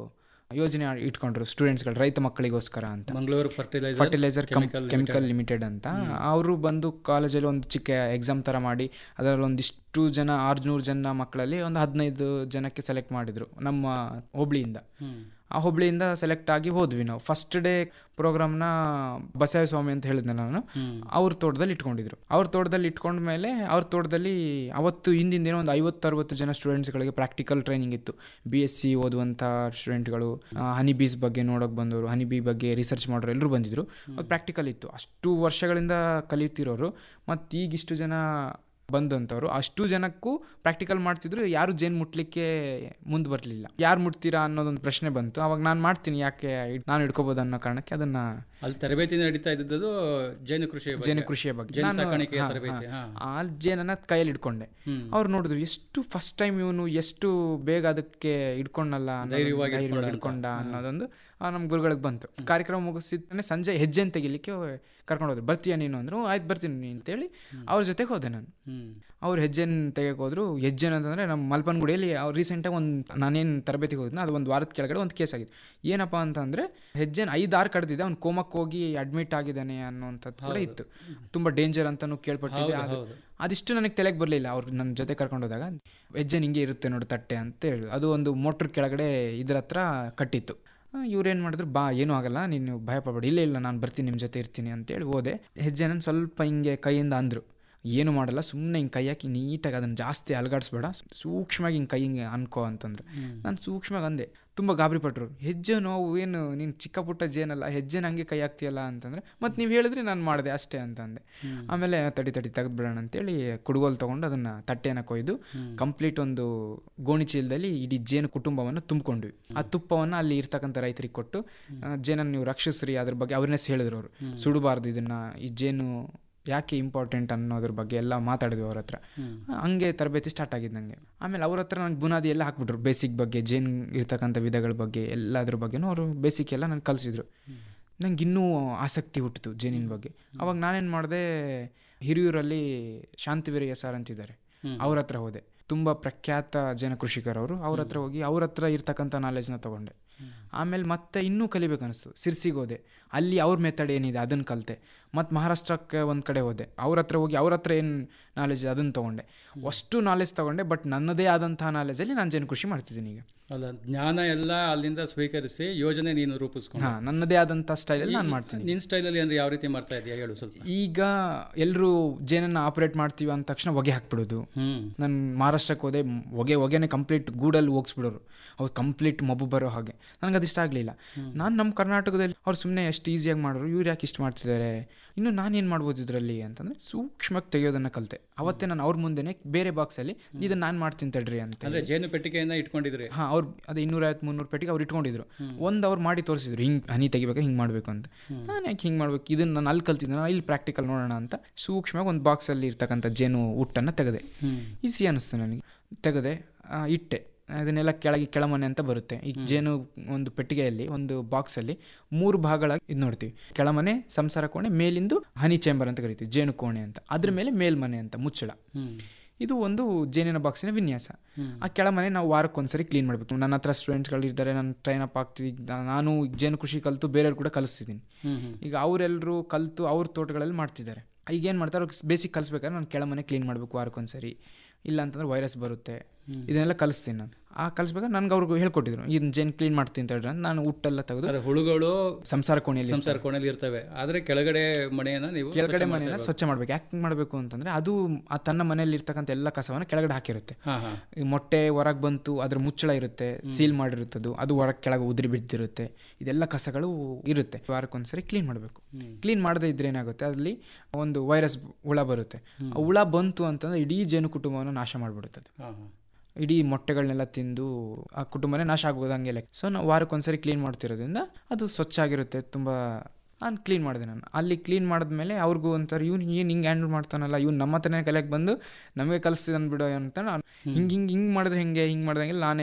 S8: ಯೋಜನೆ ಇಟ್ಕೊಂಡ್ರು ಸ್ಟೂಡೆಂಟ್ಸ್ಗಳು ರೈತ ಮಕ್ಕಳಿಗೋಸ್ಕರ ಅಂತ
S7: Mangaluru fertilizer
S8: fertilizer chemical limited ಅಂತ ಅವರು ಬಂದು ಕಾಲೇಜಲ್ಲಿ ಒಂದು ಚಿಕ್ಕ ಎಕ್ಸಾಮ್ ಥರ ಮಾಡಿ ಅದರಲ್ಲಿ ಒಂದಿಷ್ಟು ಜನ ಆರ್ನೂರು ಜನ ಮಕ್ಕಳಲ್ಲಿ ಒಂದು ಹದಿನೈದು ಜನಕ್ಕೆ ಸೆಲೆಕ್ಟ್ ಮಾಡಿದ್ರು ನಮ್ಮ ಹೋಬಳಿಯಿಂದ ಆ ಹುಬ್ಳಿಯಿಂದ ಸೆಲೆಕ್ಟ್ ಆಗಿ ಹೋದ್ವಿ ನಾವು ಫಸ್ಟ್ ಡೇ ಪ್ರೋಗ್ರಾಮ್ನ ಬಸವ ಸ್ವಾಮಿ ಅಂತ ಹೇಳಿದ್ದೆ ನಾನು ಅವ್ರ ತೋಟದಲ್ಲಿ ಇಟ್ಕೊಂಡಿದ್ರು ಅವ್ರ ತೋಟದಲ್ಲಿ ಇಟ್ಕೊಂಡ ಮೇಲೆ ಅವ್ರ ತೋಟದಲ್ಲಿ ಅವತ್ತು ಹಿಂದಿನ ದಿನ ಒಂದು ಐವತ್ತು ಅರವತ್ತು ಜನ ಸ್ಟೂಡೆಂಟ್ಸ್ಗಳಿಗೆ ಪ್ರಾಕ್ಟಿಕಲ್ ಟ್ರೈನಿಂಗ್ ಇತ್ತು ಬಿ ಎಸ್ ಸಿ ಓದುವಂಥ ಸ್ಟೂಡೆಂಟ್ಗಳು ಹನಿ ಬೀಸ್ ಬಗ್ಗೆ ನೋಡೋಕೆ ಬಂದವರು ಹನಿ ಬಿ ಬಗ್ಗೆ ರಿಸರ್ಚ್ ಮಾಡೋರು ಎಲ್ಲರೂ ಬಂದಿದ್ರು ಅದು ಪ್ರಾಕ್ಟಿಕಲ್ ಇತ್ತು ಅಷ್ಟು ವರ್ಷಗಳಿಂದ ಕಲಿತಿರೋರು ಮತ್ತು ಈಗಿಷ್ಟು ಜನ ಬಂದಂಥವ್ರು ಅಷ್ಟು ಜನಕ್ಕೂ ಪ್ರಾಕ್ಟಿಕಲ್ ಮಾಡ್ತಿದ್ರು ಯಾರು ಜೇನು ಮುಟ್ಲಿಕ್ಕೆ ಮುಂದೆ ಬರಲಿಲ್ಲ ಯಾರು ಮುಟ್ತೀರಾ ಅನ್ನೋದೊಂದು ಪ್ರಶ್ನೆ ಬಂತು ಅವಾಗ ನಾನು ಮಾಡ್ತೀನಿ ಯಾಕೆ ಇಡ್- ನಾನು ಇಟ್ಕೋಬೋದು ಅನ್ನೋ ಕಾರಣಕ್ಕೆ ಅದನ್ನ
S7: ಅಲ್ಲಿ ತರಬೇತಿ ನಡೀತಾ ಇದ್ದದ್ದು ಜೇನು ಕೃಷಿ
S8: ಜೇನು ಕೃಷಿಯ ಬಗ್ಗೆ
S7: ಜೇನು
S8: ನಾನು-
S7: ಸಾಕಾಣಿಕೆಯ
S8: ಹಾ,
S7: ತರಬೇತಿ
S8: ಹಾ.
S7: ಹಾ.
S8: ಆ ಜೇನನ್ನ ಕೈಯಲ್ಲಿ ಇಟ್ಕೊಂಡೆ ಅವ್ರು ನೋಡಿದ್ರು ಎಷ್ಟು ಫಸ್ಟ್ ಟೈಮ್ ಇವನು ಎಷ್ಟು ಬೇಗ ಅದಕ್ಕೆ ಇಟ್ಕೊಂಡಲ್ಲ ಅನ್ನೋದೊಂದು
S7: ಧೈರ್ಯವಾಗಿ
S8: ಧೈರ್ಯವಾಗಿ
S7: ಇಟ್ಕೊಂಡ
S8: ಇಟ್ಕೊಂಡ ಅನ್ನೋದೊಂದು ಆ, ನಮ್ಮ ಗುರುಗಳಿಗೆ ಬಂತು ಕಾರ್ಯಕ್ರಮ ಮುಗಿಸಿದ್ರೆ ಸಂಜೆ ಹೆಜ್ಜೆ ತೆಗಿಲಿಕ್ಕೆ ಕರ್ಕೊಂಡು ಹೋದ್ರು ಬರ್ತೀಯ ನೀನು ಅಂದ್ರು ಆಯ್ತು ಬರ್ತೀನಿ ನೀನು ಅಂತೇಳಿ ಅವ್ರ ಜೊತೆಗೆ ಹೋದೆ ನಾನು
S7: ಹ್ಮ್
S8: ಅವ್ರು ಹೆಜ್ಜೆನ ತೆಗೆಯಕ್ಕೆ ಹೋದ್ರು ಹೆಜ್ಜೆನ ಅಂತಂದ್ರೆ ನಮ್ಮ ಮಲ್ಪನಗುಡಿಯಲ್ಲಿ ಅವ್ರು ರೀಸೆಂಟಾಗಿ ಒಂದು ನಾನೇನು ತರಬೇತಿಗೆ ಹೋಗಿದ್ನ ಅದು ಒಂದು ವಾರದ ಕೆಳಗಡೆ ಒಂದು ಕೇಸ್ ಆಗಿದೆ ಏನಪ್ಪ ಅಂತಂದ್ರೆ ಹೆಜ್ಜೆನ ಐದಾರು ಕಡ್ದಿದೆ ಅವ್ನು ಕೋಮಕ್ಕೆ ಹೋಗಿ ಅಡ್ಮಿಟ್ ಆಗಿದ್ದಾನೆ ಅನ್ನೋಂಥದ್ದು ಕೂಡ ಇತ್ತು ತುಂಬಾ ಡೇಂಜರ್ ಅಂತಾನು ಕೇಳ್ಪಟ್ಟಿದ್ದೆ
S7: ಹೌದು,
S8: ಅದು
S7: ಹೌದು.
S8: ಅದಿಷ್ಟು ನನಗೆ ತಲೆಗೆ ಬರಲಿಲ್ಲ ಅವ್ರು ನನ್ನ ಜೊತೆ ಕರ್ಕೊಂಡು ಹೋದಾಗ ಹೆಜ್ಜೆ ಹಿಂಗೆ ಇರುತ್ತೆ ನೋಡಿ ತಟ್ಟೆ ಅಂತ ಹೇಳಿ ಅದು ಒಂದು ಮೋಟ್ರ್ ಕೆಳಗಡೆ ಇದ್ರ ಹತ್ರ ಕಟ್ಟಿತ್ತು ಇವ್ರೇನು ಮಾಡಿದ್ರು ಬಾ ಏನೂ ಆಗಲ್ಲ ನೀನು ಭಯ ಪಡಬೇಡಿ ಇಲ್ಲ ಇಲ್ಲ ನಾನು ಬರ್ತೀನಿ ನಿಮ್ಮ ಜೊತೆ ಇರ್ತೀನಿ ಅಂತೇಳಿ ಹೋದೆ ಹೆಜ್ಜೆನ ಸ್ವಲ್ಪ ಹಿಂಗೆ ಕೈಯಿಂದ ಅಂದರು ಏನು ಮಾಡಲ್ಲ ಸುಮ್ಮನೆ ಹಿಂಗೆ ಕೈ ಹಾಕಿ ನೀಟಾಗಿ ಅದನ್ನು ಜಾಸ್ತಿ ಅಲಗಾಡಿಸ್ಬೇಡ ಸೂಕ್ಷ್ಮವಾಗಿ ಹಿಂಗೆ ಕೈ ಹಿಂಗೆ ಅನ್ಕೋ ಅಂತಂದ್ರು ನಾನು ಸೂಕ್ಷ್ಮವಾಗಿ ಅಂದೆ ತುಂಬ ಗಾಬರಿ ಪಟ್ರು ಹೆಜ್ಜೆ ನೋವು ಏನು ನೀನು ಚಿಕ್ಕ ಪುಟ್ಟ ಜೇನಲ್ಲ ಹೆಜ್ಜೆನ ಹಂಗೆ ಕೈ ಹಾಕ್ತೀಯಲ್ಲ ಅಂತಂದ್ರೆ ಮತ್ತು ನೀವು ಹೇಳಿದ್ರೆ ನಾನು ಮಾಡಿದೆ ಅಷ್ಟೇ ಅಂತಂದೆ ಆಮೇಲೆ ತಡಿ ತಡಿ ತೆಗೆದು ಬಿಡೋಣ ಅಂತೇಳಿ ಕುಡುಗೋಲು ತೊಗೊಂಡು ಅದನ್ನು ತಟ್ಟೆನ ಕೊಯ್ದು ಕಂಪ್ಲೀಟ್ ಒಂದು ಗೋಣಿ ಚೀಲದಲ್ಲಿ ಇಡೀ ಜೇನು ಕುಟುಂಬವನ್ನು ತುಂಬಿಕೊಂಡ್ವಿ ಆ ತುಪ್ಪವನ್ನು ಅಲ್ಲಿ ಇರ್ತಕ್ಕಂಥ ರೈತರಿಗೆ ಕೊಟ್ಟು ಆ, ಜೇನನ್ನು ನೀವು ರಕ್ಷಿಸ್ರಿ ಅದ್ರ ಬಗ್ಗೆ ಅವ್ರನ್ನೇ ಹೇಳಿದ್ರು ಅವರು ಸುಡಬಾರ್ದು ಇದನ್ನ ಈ ಜೇನು ಯಾಕೆ ಇಂಪಾರ್ಟೆಂಟ್ ಅನ್ನೋದ್ರ ಬಗ್ಗೆ ಎಲ್ಲ ಮಾತಾಡಿದ್ವಿ ಅವ್ರ ಹತ್ರ ಹಂಗೆ ತರಬೇತಿ ಸ್ಟಾರ್ಟ್ ಆಗಿದ್ದು ನನಗೆ ಆಮೇಲೆ ಅವ್ರ ಹತ್ರ ನಂಗೆ ಬುನಾದಿ ಎಲ್ಲ ಹಾಕ್ಬಿಟ್ರು ಬೇಸಿಕ್ ಬಗ್ಗೆ ಜೇನ್ ಇರ್ತಕ್ಕಂಥ ವಿಧಗಳ ಬಗ್ಗೆ ಎಲ್ಲದ್ರ ಬಗ್ಗೆನೂ ಅವರು ಬೇಸಿಕ್ ಎಲ್ಲ ನನಗೆ ಕಲಿಸಿದ್ರು ನಂಗೆ ಇನ್ನೂ ಆಸಕ್ತಿ ಹುಟ್ಟಿತು ಜೇನಿನ ಬಗ್ಗೆ ಅವಾಗ ನಾನೇನು ಮಾಡಿದೆ ಹಿರಿಯೂರಲ್ಲಿ ಶಾಂತಿವೀರಯ್ಯ ಸರ್ ಅಂತಿದ್ದಾರೆ ಅವ್ರ ಹತ್ರ ಹೋದೆ ತುಂಬ ಪ್ರಖ್ಯಾತ ಜನ ಕೃಷಿಕರವರು ಅವ್ರ ಹತ್ರ ಹೋಗಿ ಅವ್ರ ಹತ್ರ ಇರ್ತಕ್ಕಂಥ ನಾಲೆಜ್ನ ತಗೊಂಡೆ ಆಮೇಲೆ ಮತ್ತೆ ಇನ್ನೂ ಕಲಿಬೇಕು ಅನಿಸ್ತು ಸಿರ್ಸಿಗೆ ಹೋದೆ ಅಲ್ಲಿ ಅವ್ರ ಮೆಥಡ್ ಏನಿದೆ ಅದನ್ನು ಕಲಿತೆ ಮತ್ತು ಮಹಾರಾಷ್ಟ್ರಕ್ಕೆ ಒಂದು ಕಡೆ ಹೋದೆ ಅವ್ರ ಹತ್ರ ಹೋಗಿ ಅವ್ರ ಹತ್ರ ಏನು ನಾಲೆಜ್ ಅದನ್ನು ತೊಗೊಂಡೆ ಅಷ್ಟು ನಾಲೆಜ್ ತೊಗೊಂಡೆ ಬಟ್ ನನ್ನದೇ ಆದಂತಹ ನಾಲೆಜಲ್ಲಿ ನಾನು ಜೇನು ಕೃಷಿ ಮಾಡ್ತಿದ್ದೀನಿ ಈಗ
S7: ಅಲ್ಲ ಜ್ಞಾನ ಎಲ್ಲ ಅಲ್ಲಿಂದ ಸ್ವೀಕರಿಸಿ ಯೋಜನೆ ನೀನು ರೂಪಿಸ್ಕೊಂಡು
S8: ಹಾಂ ನನ್ನದೇ ಆದಂಥ ಸ್ಟೈಲಲ್ಲಿ ನಾನು ಮಾಡ್ತೀನಿ
S7: ನಿನ್ನ ಸ್ಟೈಲಲ್ಲಿ ಅಂದ್ರೆ ಯಾವ ರೀತಿ ಮಾಡ್ತಾ ಇದೆಯಾ ಹೇಳು ಸ್ವಲ್ಪ
S8: ಈಗ ಎಲ್ಲರೂ ಜೇನನ್ನು ಆಪರೇಟ್ ಮಾಡ್ತೀವಿ ಅಂದ ತಕ್ಷಣ ಹೊಗೆ ಹಾಕ್ಬಿಡೋದು
S7: ಹ್ಮ್
S8: ನಾನು ಮಹಾರಾಷ್ಟ್ರಕ್ಕೆ ಹೋದೆ ಮ್- ಹೊಗೆ ಹೊಗೆನೆ ಕಂಪ್ಲೀಟ್ ಗೂಡಲ್ಲಿ ಹೋಗಿಸ್ಬಿಡೋರು ಅವ್ರು ಕಂಪ್ಲೀಟ್ ಮಬ್ಬು ಬರೋ ಹಾಗೆ ನನಗೆ ಅದು ಇಷ್ಟ ಆಗಲಿಲ್ಲ ನಾನು ನಮ್ಮ ಕರ್ನಾಟಕದಲ್ಲಿ ಅವ್ರು ಸುಮ್ಮನೆ ಎಷ್ಟು ಈಸಿಯಾಗಿ ಮಾಡೋರು ಇವ್ರು ಯಾಕೆ ಇಷ್ಟು ಮಾಡ್ತಿದ್ದಾರೆ ಇನ್ನು ನಾನೇನು ಮಾಡ್ಬೋದು ಇದರಲ್ಲಿ ಅಂತಂದರೆ ಸೂಕ್ಷ್ಮಕ್ಕೆ ತೆಗೆಯೋದನ್ನು ಕಲಿತೆ ಅವತ್ತೇ ನಾನು ಅವ್ರ ಮುಂದೆನೆ ಬೇರೆ ಬಾಕ್ಸಲ್ಲಿ ಇದನ್ನು ನಾನು ಮಾಡ್ತೀನಿ ತಡ್ರಿ ಅಂತ
S7: ಅಂದ್ರೆ ಜೇನು ಪೆಟ್ಟಿಗೆಯನ್ನ ಇಟ್ಕೊಂಡಿದ್ರಿ
S8: ಹಾಂ ಅವ್ರು ಅದೇ ಇನ್ನೂರೈವತ್ತು ಮುನ್ನೂರು ಪೆಟ್ಟಿಗೆ ಅವ್ರು ಇಟ್ಕೊಂಡಿದ್ರು ಒಂದು ಅವ್ರು ಮಾಡಿ ತೋರಿಸಿದ್ರು ಹಿಂಗೆ ಹನಿ ತೆಗಿಬೇಕಾದ್ರೆ ಹಿಂಗೆ ಮಾಡಬೇಕು ಅಂತ ನಾನು ಯಾಕೆ ಹಿಂಗೆ ಮಾಡ್ಬೇಕು ಇದನ್ನು ನಾನು ಅಲ್ಲಿ ಕಲ್ತಿದ್ದೆ ನಾನು ಇಲ್ಲಿ ಪ್ರಾಕ್ಟಿಕಲ್ ನೋಡೋಣ ಅಂತ ಸೂಕ್ಷ್ಮವಾಗಿ ಒಂದು ಬಾಕ್ಸಲ್ಲಿ ಇರ್ತಕ್ಕಂಥ ಜೇನು ಹುಟ್ಟನ್ನು ತೆಗೆದೆ ಈಸಿ ಅನ್ನಿಸ್ತು ನನಗೆ ತೆಗೆದೆ ಆ, ಇಟ್ಟೆ ಅದನ್ನೆಲ್ಲ ಕೆಳಗೆ ಕೆಳಮನೆ ಅಂತ ಬರುತ್ತೆ ಈ ಜೇನು ಒಂದು ಪೆಟ್ಟಿಗೆಯಲ್ಲಿ ಒಂದು ಬಾಕ್ಸಲ್ಲಿ ಮೂರು ಭಾಗಗಳಾಗಿ ಇದು ನೋಡ್ತೀವಿ ಕೆಳಮನೆ ಸಂಸಾರ ಕೋಣೆ ಮೇಲಿಂದು ಹನಿ ಚೇಂಬರ್ ಅಂತ ಕರಿತೀವಿ ಜೇನು ಕೋಣೆ ಅಂತ ಅದ್ರ ಮೇಲೆ ಮೇಲ್ಮನೆ ಅಂತ ಮುಚ್ಚಳ ಇದು ಒಂದು ಜೇನಿನ ಬಾಕ್ಸಿನ ವಿನ್ಯಾಸ ಆ ಕೆಳಮನೆ ನಾವು ವಾರಕ್ಕೊಂದ್ಸರಿ ಕ್ಲೀನ್ ಮಾಡಬೇಕು ನನ್ನ ಹತ್ರ ಸ್ಟೂಡೆಂಟ್ಸ್ಗಳು ಇದ್ದಾರೆ ನಾನು ಟ್ರೈನ್ ಅಪ್ ಆಗ್ತಿದ್ದೆ ನಾ- ನಾನು ಜೇನು ಕೃಷಿ ಕಲಿತು ಬೇರೆಯವ್ರು ಕೂಡ ಕಲಿಸ್ತಿದ್ದೀನಿ ಈಗ ಅವರೆಲ್ಲರೂ ಕಲಿತು ಅವ್ರ ತೋಟಗಳಲ್ಲಿ ಮಾಡ್ತಿದ್ದಾರೆ ಈಗ ಏನು ಮಾಡ್ತಾರೆ ಅವ್ರಿಗೆ ಬೇಸಿಕ್ ಕಲಿಸ್ಬೇಕಾದ್ರೆ ನಾನು ಕೆಳಮನೆ ಕ್ಲೀನ್ ಮಾಡಬೇಕು ವಾರಕ್ಕೊಂದ್ಸರಿ ಇಲ್ಲ ಅಂತಂದ್ರೆ ವೈರಸ್ ಬರುತ್ತೆ ಇದನ್ನೆಲ್ಲ ಕಲಿಸ್ತೀನಿ ನಾನು ಆ ಕಲಿಸ್ಬೇಕಾದ್ರೆ ನನ್ಗೆ ಅವ್ರಿಗೆ ಹೇಳ್ಕೊಟ್ಟಿದ್ರು ಇದನ್ನ ಜೇನು ಕ್ಲೀನ್ ಮಾಡ್ತೀನಿ ಅಂತ ಹೇಳಿದ್ರೆ ನಾನು ಊಟೆಲ್ಲ ತೆಗೆದು
S7: ಅಂದ್ರೆ ಹುಳುಗಳು
S8: ಸಂಸಾರ ಕೋಣೆಯಲ್ಲಿ
S7: ಸಂಸಾರ ಕೋಣೆಯಲ್ಲಿ ಇರ್ತವೆ ಆದ್ರೆ ಕೆಳಗಡೆ ಮನೆಯನ್ನ ನೀವು
S8: ಕೆಳಗಡೆ
S7: ಸ್ವಚ್ಛ
S8: ಮನೆಯನ್ನ
S7: ಮಾಡ್ತಾ
S8: ಸ್ವಚ್ಛ ಮಾಡ್ಬೇಕು ಯಾಕೆ ಮಾಡಬೇಕು ಅಂತಂದ್ರೆ ಅದು ಆ ತನ್ನ ಮನೆಯಲ್ಲಿ ಇರ್ತಕ್ಕಂಥ ಎಲ್ಲ ಕಸವನ್ನು ಕೆಳಗಡೆ ಹಾಕಿರುತ್ತೆ
S7: ಹಾ ಹಾ
S8: ಈ ಮೊಟ್ಟೆ ಹೊರಗೆ ಬಂತು ಅದ್ರ ಮುಚ್ಚಳ ಇರುತ್ತೆ ಸೀಲ್ ಮಾಡಿರುತ್ತದು ಅದು ಹೊರಗೆ ಕೆಳಗೆ ಉದುರಿ ಬಿದ್ದಿರುತ್ತೆ ಇದೆಲ್ಲ ಕಸಗಳು ಇರುತ್ತೆ ವಾರಕ್ಕೊಂದ್ಸರಿ ಕ್ಲೀನ್ ಮಾಡಬೇಕು ಕ್ಲೀನ್ ಮಾಡದೇ ಇದ್ರೆ ಏನಾಗುತ್ತೆ ಅಲ್ಲಿ ಒಂದು ವೈರಸ್ ಹುಳ ಬರುತ್ತೆ ಆ ಹುಳ ಬಂತು ಅಂತಂದ್ರೆ ಇಡೀ ಜೇನು ಕುಟುಂಬವನ್ನು ನಾಶ ಮಾಡಿಬಿಡುತ್ತೆ ಅದು
S7: ಹಾ ಹಾ
S8: ಇಡೀ ಮೊಟ್ಟೆಗಳನ್ನೆಲ್ಲ ತಿಂದು ಆ ಕುಟುಂಬನೇ ನಾಶ ಆಗೋದು ಹಂಗೆ ಲೆಕ್ಕ ಸೊ ನಾವು ವಾರಕ್ಕೊಂದ್ಸರಿ ಕ್ಲೀನ್ ಮಾಡ್ತಿರೋದ್ರಿಂದ ಅದು ಸ್ವಚ್ಛ ಆಗಿರುತ್ತೆ ತುಂಬ ನಾನು ಕ್ಲೀನ್ ಮಾಡಿದೆ ನಾನು ಅಲ್ಲಿ ಕ್ಲೀನ್ ಮಾಡಿದ್ಮೇಲೆ ಅವ್ರಿಗೂ ಒಂಥರ ಇವ್ನು ಏನು ಹಿಂಗೆ ಹ್ಯಾಂಡಲ್ ಮಾಡ್ತಾನಲ್ಲ ಇವ್ನು ನಮ್ಮ ಹತ್ರನೇ ಕಲಿಯಕ್ಕೆ ಬಂದು ನಮಗೆ ಕಲಿಸ್ತಿದ್ದಾನೆ ಬಿಡೋ ಅಂತ ನಾನು ಹಿಂಗೆ ಹಿಂಗೆ ಹಿಂಗೆ ಮಾಡಿದ್ರೆ ಹಿಂಗೆ ಹಿಂಗೆ ಮಾಡ್ದಂಗೆ ನಾನೇ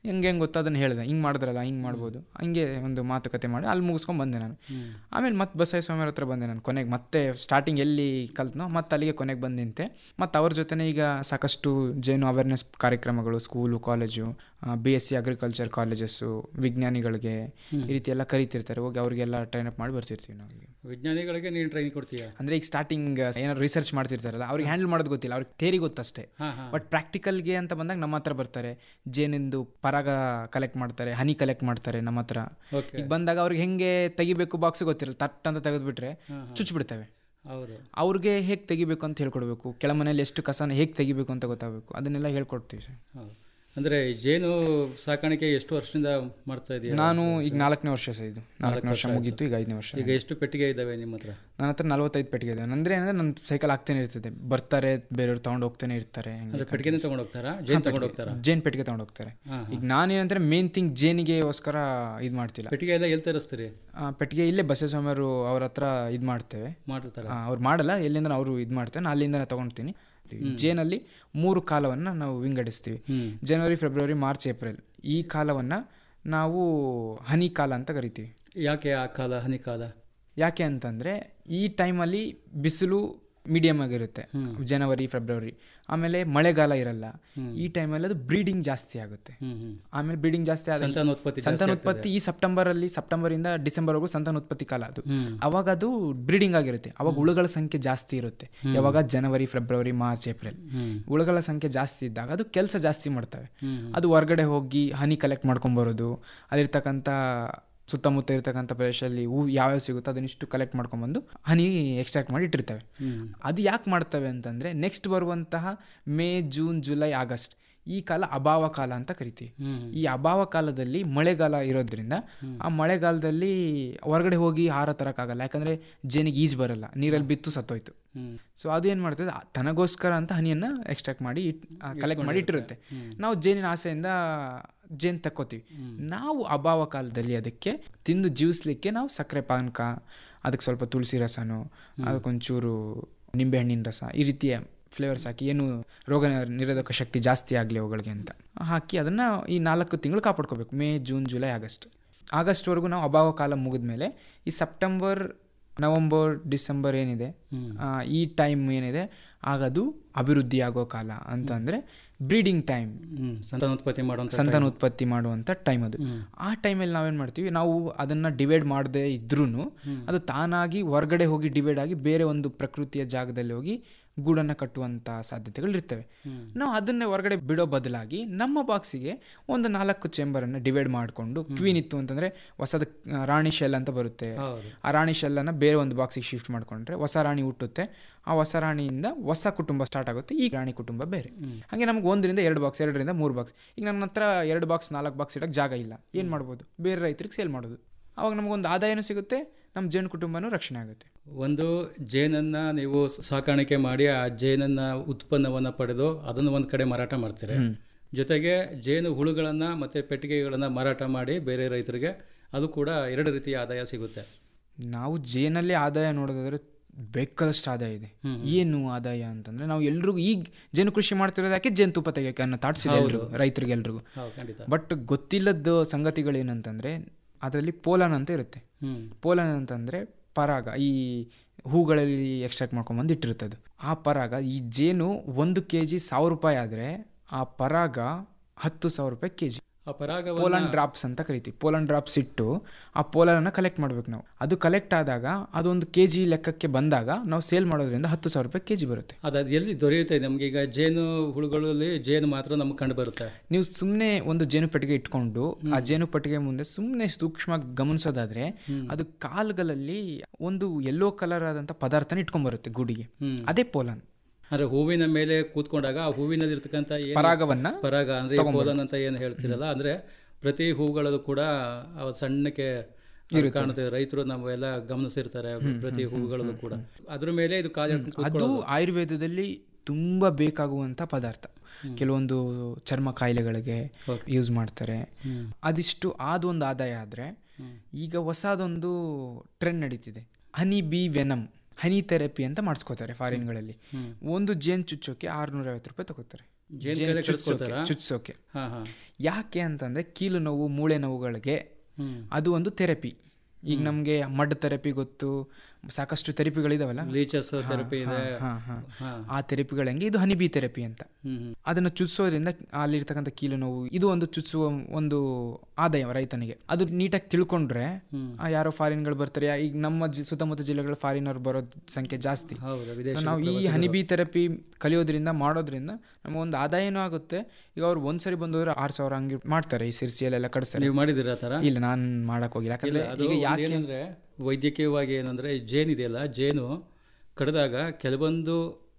S8: ಹೆಂಗೆ ಹೆಂಗೆ ಗೊತ್ತಾ ಅದನ್ನು ಹೇಳಿದೆ ಹಿಂಗೆ ಮಾಡಿದ್ರಲ್ಲ ಹಿಂಗೆ ಮಾಡ್ಬೋದು ಹಂಗೆ ಒಂದು ಮಾತುಕತೆ ಮಾಡಿ ಅಲ್ಲಿ ಮುಗಿಸ್ಕೊಂಡು ಬಂದೆ ನಾನು ಆಮೇಲೆ ಮತ್ತೆ ಬಸವ ಸ್ವಾಮಿಯವ್ರ ಹತ್ರ ಬಂದೆ ನಾನು ಕೊನೆಗೆ ಮತ್ತೆ ಸ್ಟಾರ್ಟಿಂಗ್ ಎಲ್ಲಿ ಕಲ್ತ್ನೋ ಮತ್ತೆ ಅಲ್ಲಿಗೆ ಕೊನೆಗೆ ಬಂದು ನಿಂತೆ ಮತ್ತು ಅವ್ರ ಜೊತೆನೇ ಈಗ ಸಾಕಷ್ಟು ಜೇನು ಅವೇರ್ನೆಸ್ ಕಾರ್ಯಕ್ರಮಗಳು school college B S C agriculture colleges ವಿಜ್ಞಾನಿಗಳಿಗೆ ಈ ರೀತಿ ಎಲ್ಲ ಕರಿತಿರ್ತಾರೆ ಹೋಗಿ ಅವರಿಗೆಲ್ಲ ಟ್ರೈನ್ ಅಪ್ ಮಾಡಿ ಬರ್ತಿರ್ತೀವಿ ನಾವು ಈಗ.
S7: ವಿಜ್ಞಾನಿಗಳಿಗೆ ನೀನು ಟ್ರೈನಿಂಗ್ ಕೊಡ್ತೀಯ
S8: ಅಂದ್ರೆ ಈಗ ಸ್ಟಾರ್ಟಿಂಗ್ ಏನಾದ್ರು ರಿಸರ್ಚ್ ಮಾಡ್ತಿರ್ತಾರಲ್ಲ ಅವ್ರಿಗೆ ಹ್ಯಾಂಡಲ್ ಮಾಡೋದು ಗೊತ್ತಿಲ್ಲ ಅವ್ರಿಗೆ ಥೇರಿ ಗೊತ್ತಷ್ಟೇ
S7: ಹಾ, ಹಾ.
S8: ಬಟ್ ಪ್ರಾಕ್ಟಿಕಲ್ಗೆ ಅಂತ ಬಂದಾಗ ನಮ್ಮ ಹತ್ರ ಬರ್ತಾರೆ ಜೇನಿಂದು ಪರಾಗ ಕಲೆಕ್ಟ್ ಮಾಡ್ತಾರೆ ಹನಿ ಕಲೆಕ್ಟ್ ಮಾಡ್ತಾರೆ ನಮ್ಮ ಹತ್ರ
S7: Okay.
S8: ಈಗ ಬಂದಾಗ ಅವ್ರಿಗೆ ಹೆಂಗೆ ತೆಗಿಬೇಕು ಬಾಕ್ಸ್ ಗೊತ್ತಿರಲ್ಲ ತಟ್ ಅಂತ ತೆಗೆದ್ಬಿಟ್ರೆ ಚುಚ್ಚಿಬಿಡ್ತವೆ
S7: ಹೌದು
S8: ಅವ್ರಿಗೆ ಹೇಗೆ ತೆಗಿಬೇಕು ಅಂತ ಹೇಳ್ಕೊಡ್ಬೇಕು ಕೆಳಮನೇಲಿ ಎಷ್ಟು ಕಸನ ಹೇಗೆ ತೆಗಿಬೇಕು ಅಂತ ಗೊತ್ತಾಗಬೇಕು ಅದನ್ನೆಲ್ಲ ಹೇಳ್ಕೊಡ್ತೀವಿ ಸರ್
S7: ಹೌದು ಅಂದರೆ ಜೇನು ಸಾಕಾಣಿಕೆ ಎಷ್ಟು ವರ್ಷದಿಂದ ಮಾಡ್ತಾ ಇದೆಯಾ
S8: ನಾನು ಈಗ ನಾಲ್ಕನೇ ವರ್ಷ ಸರ್ ಇದು ನಾಲ್ಕನೇ ವರ್ಷ ಮುಗೀತು ಈಗ ಐದನೇ ವರ್ಷ
S7: ಈಗ ಎಷ್ಟು ಪೆಟ್ಟಿಗೆ ಇದ್ದಾವೆ ನಿಮ್ಮ ಹತ್ರ
S8: ನನ್ನ ಹತ್ರ ನಲ್ವತ್ತೈದು ಪೆಟ್ಟಿಗೆ ಇದೆ ಅಂದರೆ ಏನಂದ್ರೆ ನನ್ನ ಸೈಕಲ್ ಆಗ್ತಾನೆ ಇರ್ತದೆ ಬರ್ತಾರೆ ಬೇರೆಯವ್ರು ತಗೊಂಡು ಹೋಗ್ತಾನೆ ಇರ್ತಾರೆ ಹಂಗೆ
S7: ಅಂದರೆ ಪೆಟ್ಟಿಗೆನೇ ತಗೊಂಡು ಹೋಗ್ತಾರಾ ಜೇನು ತಗೊಂಡು ಹೋಗ್ತಾರಾ
S8: ಜೇನ್ ಪೆಟ್ಟಿಗೆ ತಗೊಂಡು ಹೋಗ್ತಾರೆ ಈಗ ನಾನೇನಂದ್ರೆ ಮೇನ್ ಥಿಂಗ್ ಜೇನಿಗೆಗೋಸ್ಕರ ಇದು ಮಾಡ್ತಿಲ್ಲ
S7: ಪೆಟ್ಟಿಗೆ ಎಲ್ಲ ಎಲ್ಲಿ ತರಿಸ್ತೀರಿ
S8: ಆ, ಪೆಟ್ಟಿಗೆ ಇಲ್ಲೇ ಬಸವಸ್ವಾಮಿಯವರು ಅವ್ರ ಹತ್ರ ಇದು ಮಾಡ್ತೇವೆ
S7: ಮಾಡ್ತಾರೆ
S8: ಆ, ಅವ್ರು ಮಾಡಲ್ಲ ಎಲ್ಲಿಂದ ಅವರು ಇದು ಮಾಡ್ತಾರೆ ನಾನು ಅಲ್ಲಿಂದ ತಗೊಳ್ತೀನಿ ಜೇನಲ್ಲಿ ಮೂರು ಕಾಲವನ್ನು ನಾವು ವಿಂಗಡಿಸ್ತೀವಿ ಜನವರಿ ಫೆಬ್ರವರಿ ಮಾರ್ಚ್ ಏಪ್ರಿಲ್ ಈ ಕಾಲವನ್ನು ನಾವು ಹನಿ ಕಾಲ ಅಂತ ಕರಿತೀವಿ
S7: ಯಾಕೆ ಆ ಕಾಲ ಹನಿ ಕಾಲ
S8: ಯಾಕೆ ಅಂತಂದರೆ ಈ ಟೈಮಲ್ಲಿ ಬಿಸಿಲು ಮೀಡಿಯಮ್ ಆಗಿರುತ್ತೆ ಜನವರಿ ಫೆಬ್ರವರಿ ಆಮೇಲೆ ಮಳೆಗಾಲ ಇರಲ್ಲ ಈ ಟೈಮಲ್ಲಿ ಅದು ಬ್ರೀಡಿಂಗ್ ಜಾಸ್ತಿ ಆಗುತ್ತೆ
S7: ಹ್ಮ್ ಹ್ಮ್
S8: ಆಮೇಲೆ ಬ್ರೀಡಿಂಗ್ ಜಾಸ್ತಿ ಆದ
S7: ಸಂತಾನೋತ್ಪತ್ತಿ ಜಾಸ್ತಿ
S8: ಸಂತಾನೋತ್ಪತ್ತಿ ಈ ಸೆಪ್ಟೆಂಬರ್ ಅಲ್ಲಿ ಸೆಪ್ಟೆಂಬರ್ ಇಂದ ಡಿಸೆಂಬರ್ ವರೆಗೂ ಸಂತಾನೋತ್ಪತ್ತಿ ಕಾಲ ಅದು ಅವಾಗ ಅದು ಬ್ರೀಡಿಂಗ್ ಆಗಿರುತ್ತೆ ಅವಾಗ ಹುಳುಗಳ ಸಂಖ್ಯೆ ಜಾಸ್ತಿ ಇರುತ್ತೆ ಯಾವಾಗ ಜನವರಿ ಫೆಬ್ರವರಿ ಮಾರ್ಚ್ ಏಪ್ರಿಲ್ ಹುಳುಗಳ ಸಂಖ್ಯೆ ಜಾಸ್ತಿ ಇದ್ದಾಗ ಅದು ಕೆಲಸ ಜಾಸ್ತಿ ಮಾಡ್ತವೆ ಅದು ಹೊರಗಡೆ ಹೋಗಿ ಹನಿ ಕಲೆಕ್ಟ್ ಮಾಡ್ಕೊಂಡ್ ಬರೋದು ಅಲ್ಲಿರ್ತಕ್ಕಂಥ ಸುತ್ತಮುತ್ತ ಇರ್ತಕ್ಕಂಥ ಪ್ರದೇಶದಲ್ಲಿ ಹೂ ಯಾವ್ಯಾವ ಸಿಗುತ್ತೋ ಅದನ್ನಿಷ್ಟು ಕಲೆಕ್ಟ್ ಮಾಡ್ಕೊಂಡ್ಬಂದು ಹನಿ ಎಕ್ಸ್ಟ್ರಾಕ್ಟ್ ಮಾಡಿ ಇಟ್ಟಿರ್ತವೆ ಅದು ಯಾಕೆ ಮಾಡ್ತವೆ ಅಂತಂದ್ರೆ ನೆಕ್ಸ್ಟ್ ಬರುವಂತಹ ಮೇ ಜೂನ್ ಜುಲೈ ಆಗಸ್ಟ್ ಈ ಕಾಲ ಅಭಾವ ಕಾಲ ಅಂತ ಕರಿತೀವಿ ಈ ಅಭಾವ ಕಾಲದಲ್ಲಿ ಮಳೆಗಾಲ ಇರೋದ್ರಿಂದ ಆ ಮಳೆಗಾಲದಲ್ಲಿ ಹೊರಗಡೆ ಹೋಗಿ ಹಾರ ತರಕ್ಕಾಗಲ್ಲ ಯಾಕಂದ್ರೆ ಜೇನಿಗೆ ಈಜ್ ಬರಲ್ಲ ನೀರಲ್ಲಿ ಬಿತ್ತು ಸತ್ತೋಯ್ತು ಸೊ ಅದು ಏನು ಮಾಡ್ತದೆ ಆ ತನಗೋಸ್ಕರ ಅಂತ ಹನಿಯನ್ನ ಎಕ್ಸ್ಟ್ರಾಕ್ಟ್ ಮಾಡಿ ಕಲೆಕ್ಟ್ ಮಾಡಿ ಇಟ್ಟಿರುತ್ತೆ ನಾವು ಜೇನಿನ ಆಸೆಯಿಂದ ಜೇನು ತಕ್ಕೋತೀವಿ ನಾವು ಅಭಾವ ಕಾಲದಲ್ಲಿ ಅದಕ್ಕೆ ತಿಂದು ಜೀವಿಸ್ಲಿಕ್ಕೆ ನಾವು ಸಕ್ಕರೆ ಪಾನಕ ಅದಕ್ಕೆ ಸ್ವಲ್ಪ ತುಳಸಿ ರಸನೋ ಅದಕ್ಕೊಂಚೂರು ನಿಂಬೆಹಣ್ಣಿನ ರಸ ಈ ರೀತಿಯ ಫ್ಲೇವರ್ಸ್ ಹಾಕಿ ಏನು ರೋಗ ನಿರೋಧಕ ಶಕ್ತಿ ಜಾಸ್ತಿ ಆಗಲಿ ಅವುಗಳಿಗೆ ಅಂತ ಹಾಕಿ ಅದನ್ನು ಈ ನಾಲ್ಕು ತಿಂಗಳು ಕಾಪಾಡ್ಕೋಬೇಕು ಮೇ ಜೂನ್ ಜುಲೈ ಆಗಸ್ಟ್ ಆಗಸ್ಟ್ವರೆಗೂ ನಾವು ಅಭಾವ ಕಾಲ ಮುಗಿದ್ಮೇಲೆ ಈ ಸೆಪ್ಟೆಂಬರ್ ನವಂಬರ್ ಡಿಸೆಂಬರ್ ಏನಿದೆ ಆ, ಈ ಟೈಮ್ ಏನಿದೆ ಆಗ ಅದು ಅಭಿವೃದ್ಧಿ ಆಗೋ ಕಾಲ ಅಂತ ಅಂದರೆ ಬ್ರೀಡಿಂಗ್ ಟೈಮ್
S7: ಹ್ಮ್ ಸಂತಾನೋತ್ಪತ್ತಿ ಮಾಡುವಂತ
S8: ಸಂತಾನೋತ್ಪತ್ತಿ ಮಾಡುವಂಥ ಟೈಮ್ ಅದು ಆ ಟೈಮಲ್ಲಿ ನಾವೇನು ಮಾಡ್ತೀವಿ ನಾವು ಅದನ್ನು ಡಿವೈಡ್ ಮಾಡದೇ ಇದ್ರೂ ಅದು ತಾನಾಗಿ ಹೊರಗಡೆ ಹೋಗಿ ಡಿವೈಡ್ ಆಗಿ ಬೇರೆ ಒಂದು ಪ್ರಕೃತಿಯ ಜಾಗದಲ್ಲಿ ಹೋಗಿ ಗೂಡನ್ನು ಕಟ್ಟುವಂಥ ಸಾಧ್ಯತೆಗಳು ಇರ್ತವೆ ನಾವು ಅದನ್ನೇ ಹೊರಗಡೆ ಬಿಡೋ ಬದಲಾಗಿ ನಮ್ಮ ಬಾಕ್ಸಿಗೆ ಒಂದು ನಾಲ್ಕು ಚೇಂಬರನ್ನು ಡಿವೈಡ್ ಮಾಡಿಕೊಂಡು ಕ್ವೀನ್ ಇತ್ತು ಅಂತಂದರೆ ಹೊಸದ ಆ, ರಾಣಿ ಶೆಲ್ ಅಂತ ಬರುತ್ತೆ ಆ ರಾಣಿ ಶೆಲ್ಲನ್ನು ಬೇರೆ ಒಂದು ಬಾಕ್ಸಿಗೆ ಶಿಫ್ಟ್ ಮಾಡ್ಕೊಂಡ್ರೆ ಹೊಸ ರಾಣಿ ಹುಟ್ಟುತ್ತೆ ಆ ಹೊಸ ರಾಣಿಯಿಂದ ಹೊಸ ಕುಟುಂಬ ಸ್ಟಾರ್ಟ್ ಆಗುತ್ತೆ ಈ ರಾಣಿ ಕುಟುಂಬ ಬೇರೆ ಹಾಗೆ ನಮ್ಗೆ ಒಂದರಿಂದ ಎರಡು ಬಾಕ್ಸ್ ಎರಡರಿಂದ ಮೂರು ಬಾಕ್ಸ್ ಈಗ ನನ್ನ ಹತ್ರ ಎರಡು ಬಾಕ್ಸ್ ನಾಲ್ಕು ಬಾಕ್ಸ್ ಇಡೋಕ್ಕೆ ಜಾಗ ಇಲ್ಲ ಏನು ಮಾಡ್ಬೋದು ಬೇರೆ ರೈತರಿಗೆ ಸೇಲ್ ಮಾಡೋದು ಅವಾಗ ನಮಗೊಂದು ಆದಾಯನೂ ಸಿಗುತ್ತೆ ನಮ್ಮ ಜೇನು ಕುಟುಂಬನೂ ರಕ್ಷಣೆ ಆಗುತ್ತೆ
S7: ಒಂದು ಜೇನನ್ನ ನೀವು ಸಾಕಾಣಿಕೆ ಮಾಡಿ ಆ ಜೇನನ್ನ ಉತ್ಪನ್ನವನ್ನ ಪಡೆದು ಅದನ್ನು ಒಂದು ಕಡೆ ಮಾರಾಟ ಮಾಡ್ತೀರಿ ಜೊತೆಗೆ ಜೇನು ಹುಳುಗಳನ್ನ ಮತ್ತೆ ಪೆಟ್ಟಿಗೆಗಳನ್ನ ಮಾರಾಟ ಮಾಡಿ ಬೇರೆ ರೈತರಿಗೆ ಅದು ಕೂಡ ಎರಡು ರೀತಿಯ ಆದಾಯ ಸಿಗುತ್ತೆ
S8: ನಾವು ಜೇನಲ್ಲಿ ಆದಾಯ ನೋಡೋದಾದ್ರೆ ಬೇಕಾದಷ್ಟು ಆದಾಯ ಇದೆ ಏನು ಆದಾಯ ಅಂತಂದ್ರೆ ನಾವು ಎಲ್ರಿಗೂ ಈಗ ಜೇನು ಕೃಷಿ ಮಾಡ್ತಿರೋದು ಯಾಕೆ ಜೇನುತುಪ್ಪ ತೆಗಿಯೋಕೆ ಅನ್ನೋ ತಾಟ್ಸಿದೆ ಎಲ್ರಿಗೂ ರೈತರಿಗೆ ಎಲ್ರಿಗೂ
S7: ಹೌದು ಖಂಡಿತ
S8: ಬಟ್ ಗೊತ್ತಿಲ್ಲದ ಸಂಗತಿಗಳೇನಂತಂದ್ರೆ ಅದರಲ್ಲಿ ಪೋಲನ್ ಅಂತ ಇರುತ್ತೆ
S7: ಹ್ಮ್
S8: ಪೋಲನ್ ಅಂತಂದ್ರೆ ಪರಾಗ ಈ ಹೂಗಳಲ್ಲಿ ಎಕ್ಸ್ಟ್ರಾಕ್ಟ್ ಮಾಡ್ಕೊಂಬಂದು ಇಟ್ಟಿರ್ತದೆ ಆ ಪರಾಗ ಈ ಜೇನು ಒಂದು ಕೆ ಜಿ ಸಾವಿರ ರೂಪಾಯಿ ಆದರೆ ಆ ಪರಾಗ ಹತ್ತು ಸಾವಿರ ರೂಪಾಯಿ ಕೆ ಜಿ
S7: ಆ ಪರಾಗವನ್ನ
S8: ಪೋಲನ್ ಡ್ರಾಪ್ಸ್ ಅಂತ ಕರಿತೀವಿ ಪೋಲನ್ ಡ್ರಾಪ್ಸ್ ಇಟ್ಟು ಆ ಪೋಲನ್ನ ಕಲೆಕ್ಟ್ ಮಾಡ್ಬೇಕು ನಾವು ಅದು ಕಲೆಕ್ಟ್ ಆದಾಗ ಅದೊಂದು ಕೆ ಜಿ ಲೆಕ್ಕಕ್ಕೆ ಬಂದಾಗ ನಾವು ಸೇಲ್ ಮಾಡೋದ್ರಿಂದ ಹತ್ತು ಸಾವಿರ ರೂಪಾಯಿ ಕೆ ಜಿ ಬರುತ್ತೆ
S7: ಅದು ಎಲ್ಲಿ ದೊರೆಯುತ್ತೆ ನಮ್ಗೆ ಈಗ ಜೇನು ಹುಳುಗಳಲ್ಲಿ ಜೇನು ಮಾತ್ರ ನಮ್ಗೆ ಕಂಡು ಬರುತ್ತೆ
S8: ನೀವು ಸುಮ್ಮನೆ ಒಂದು ಜೇನು ಪೆಟ್ಟಿಗೆ ಇಟ್ಕೊಂಡು ಆ ಜೇನು ಪೆಟ್ಟಿಗೆ ಮುಂದೆ ಸುಮ್ಮನೆ ಸೂಕ್ಷ್ಮ ಗಮನಿಸೋದಾದ್ರೆ ಅದು ಕಾಲುಗಳಲ್ಲಿ ಒಂದು ಯೆಲ್ಲೋ ಕಲರ್ ಆದಂತ ಪದಾರ್ಥನ ಇಟ್ಕೊಂಡ್ ಬರುತ್ತೆ ಗೂಡಿಗೆ ಅದೇ ಪೋಲನ್
S7: ಅಂದ್ರೆ ಹೂವಿನ ಮೇಲೆ ಕೂತ್ಕೊಂಡಾಗ ಆ ಹೂವಿನಲ್ಲಿ ಇರ್ತಕ್ಕಂಥ ಏನು
S8: ಪರಾಗವನ್ನ
S7: ಪರಾಗ ಅಂದ್ರೆ ಈ ಪೋಲನ್ ಅಂತ ಏನು ಹೇಳ್ತಿರಲ್ಲ ಅಂದ್ರೆ ಪ್ರತಿ ಹೂಗಳಲ್ಲೂ ಕೂಡ ಆ ಸಣ್ಣಕ್ಕೆ ಅದು ಕಾಣುತ್ತೆ ರೈತರು ನಾವೆಲ್ಲ ಗಮನಿಸಿರ್ತಾರೆ ಪ್ರತಿ ಹೂಗಳಲ್ಲೂ ಕೂಡ ಅದ್ರ ಮೇಲೆ ಇದು ಕಾಲ
S8: ಅದು ಆಯುರ್ವೇದದಲ್ಲಿ ತುಂಬಾ ಬೇಕಾಗುವಂತ ಪದಾರ್ಥ ಕೆಲವೊಂದು ಚರ್ಮ ಕಾಯಿಲೆಗಳಿಗೆ ಯೂಸ್ ಮಾಡ್ತಾರೆ ಅದಿಷ್ಟು ಆದೊಂದು ಆದಾಯ ಆದ್ರೆ ಈಗ ಹೊಸದೊಂದು ಟ್ರೆಂಡ್ ನಡೀತಿದೆ honey bee venom honey therapy ಅಂತ ಮಾಡಿಸ್ಕೋತಾರೆ ಫಾರಿನ್ಗಳಲ್ಲಿ ಒಂದು ಜೇನ್ ಚುಚ್ಚೋಕೆ ಆರ್ನೂರ ಐವತ್ತು ರೂಪಾಯಿ ತಗೋತಾರೆ
S7: ಜೇನ್
S8: ಜೇನ್
S7: ಕೈಲೇ
S8: ಚುಚ್ಚೋಕೆ
S7: ಕಡಿಸ್ಕೊಳ್ತಾರಾ?
S8: ಚುಚ್ಚೋಕೆ
S7: ಹಾ ಹಾ
S8: ಯಾಕೆ ಅಂತಂದ್ರೆ ಕೀಲು ನೋವು ಮೂಳೆ ನೋವುಗಳಿಗೆ
S7: ಹ್ಮ್.
S8: ಅದು ಒಂದು ಥೆರಪಿ ಈಗ ನಮಗೆ ಮಡ್ ಥೆರಪಿ ಗೊತ್ತು ಸಾಕಷ್ಟು ಥೆರಪಿಗಳಿದಾವಲ್ಲ
S7: ಲೀಚಸ್ ಥೆರಪಿ ಇದೆ
S8: ಹಾ, ಹಾ.
S7: ಹಾ.
S8: ಆ ಥೆರಪಿಗಳು ಹೆಂಗೆ ಇದು ಹನಿಬಿ ಥೆರಪಿ ಅಂತ
S7: ಹ್ಮ್ ಹ್ಮ್.
S8: ಅದನ್ನು ಚುಚ್ಚೋದ್ರಿಂದ ಅಲ್ಲಿರ್ತಕ್ಕಂಥ ಕೀಲು ನೋವು ಇದು ಒಂದು ಚುಚ್ಚುವ ಒಂದು ಆದಾಯ ರೈತನಿಗೆ ಅದು ನೀಟಾಗಿ ತಿಳ್ಕೊಂಡ್ರೆ ಆ, ಯಾರೋ ಫಾರಿನ್ಗಳು ಬರ್ತಾರೆ ಯಾ- ಈಗ ನಮ್ಮ ಜಿ- ಸುತ್ತಮುತ್ತ ಜಿಲ್ಲೆಗಳ ಫಾರಿನ್ ಅವ್ರು ಬರೋ ಸಂಖ್ಯೆ ಜಾಸ್ತಿ
S7: ಹೌದು
S8: So
S7: ವಿದೇಶ
S8: ನಾವು ಈ ಹನಿಬಿ ಥೆರಪಿ ಕಲಿಯೋದ್ರಿಂದ ಮಾಡೋದ್ರಿಂದ ನಮಗೆ ಒಂದು ಆದಾಯನೂ ಆಗುತ್ತೆ ಈಗ ಅವ್ರು ಒಂದ್ಸರಿ ಬಂದೋದ್ರೆ ಆರು ಸಾವಿರ ಹಂಗೆ ಮಾಡ್ತಾರೆ ಈ ಸಿರ್ಸಿಯಲ್ಲೆಲ್ಲ ಕಡಿಸ್ತಾರೆ
S7: ನೀವು ಮಾಡಿದಿರ ಆ ಥರ
S8: ಇಲ್ಲ ನಾನು ಮಾಡಕ್ ಹೋಗಿಲ್ಲ
S7: ಇಲ್ಲ
S8: ಯಾಕಂದ್ರೆ
S7: ಅದು
S8: ಈಗ ಯಾಕೆ
S7: ಏನಂದ್ರೆ ವೈದ್ಯಕೀಯವಾಗಿ ಏನಂದ್ರೆ ಈ ಜೇನು ಇದೆಯಲ್ಲ ಜೇನು ಕಡಿದಾಗ ಕೆಲವೊಂದು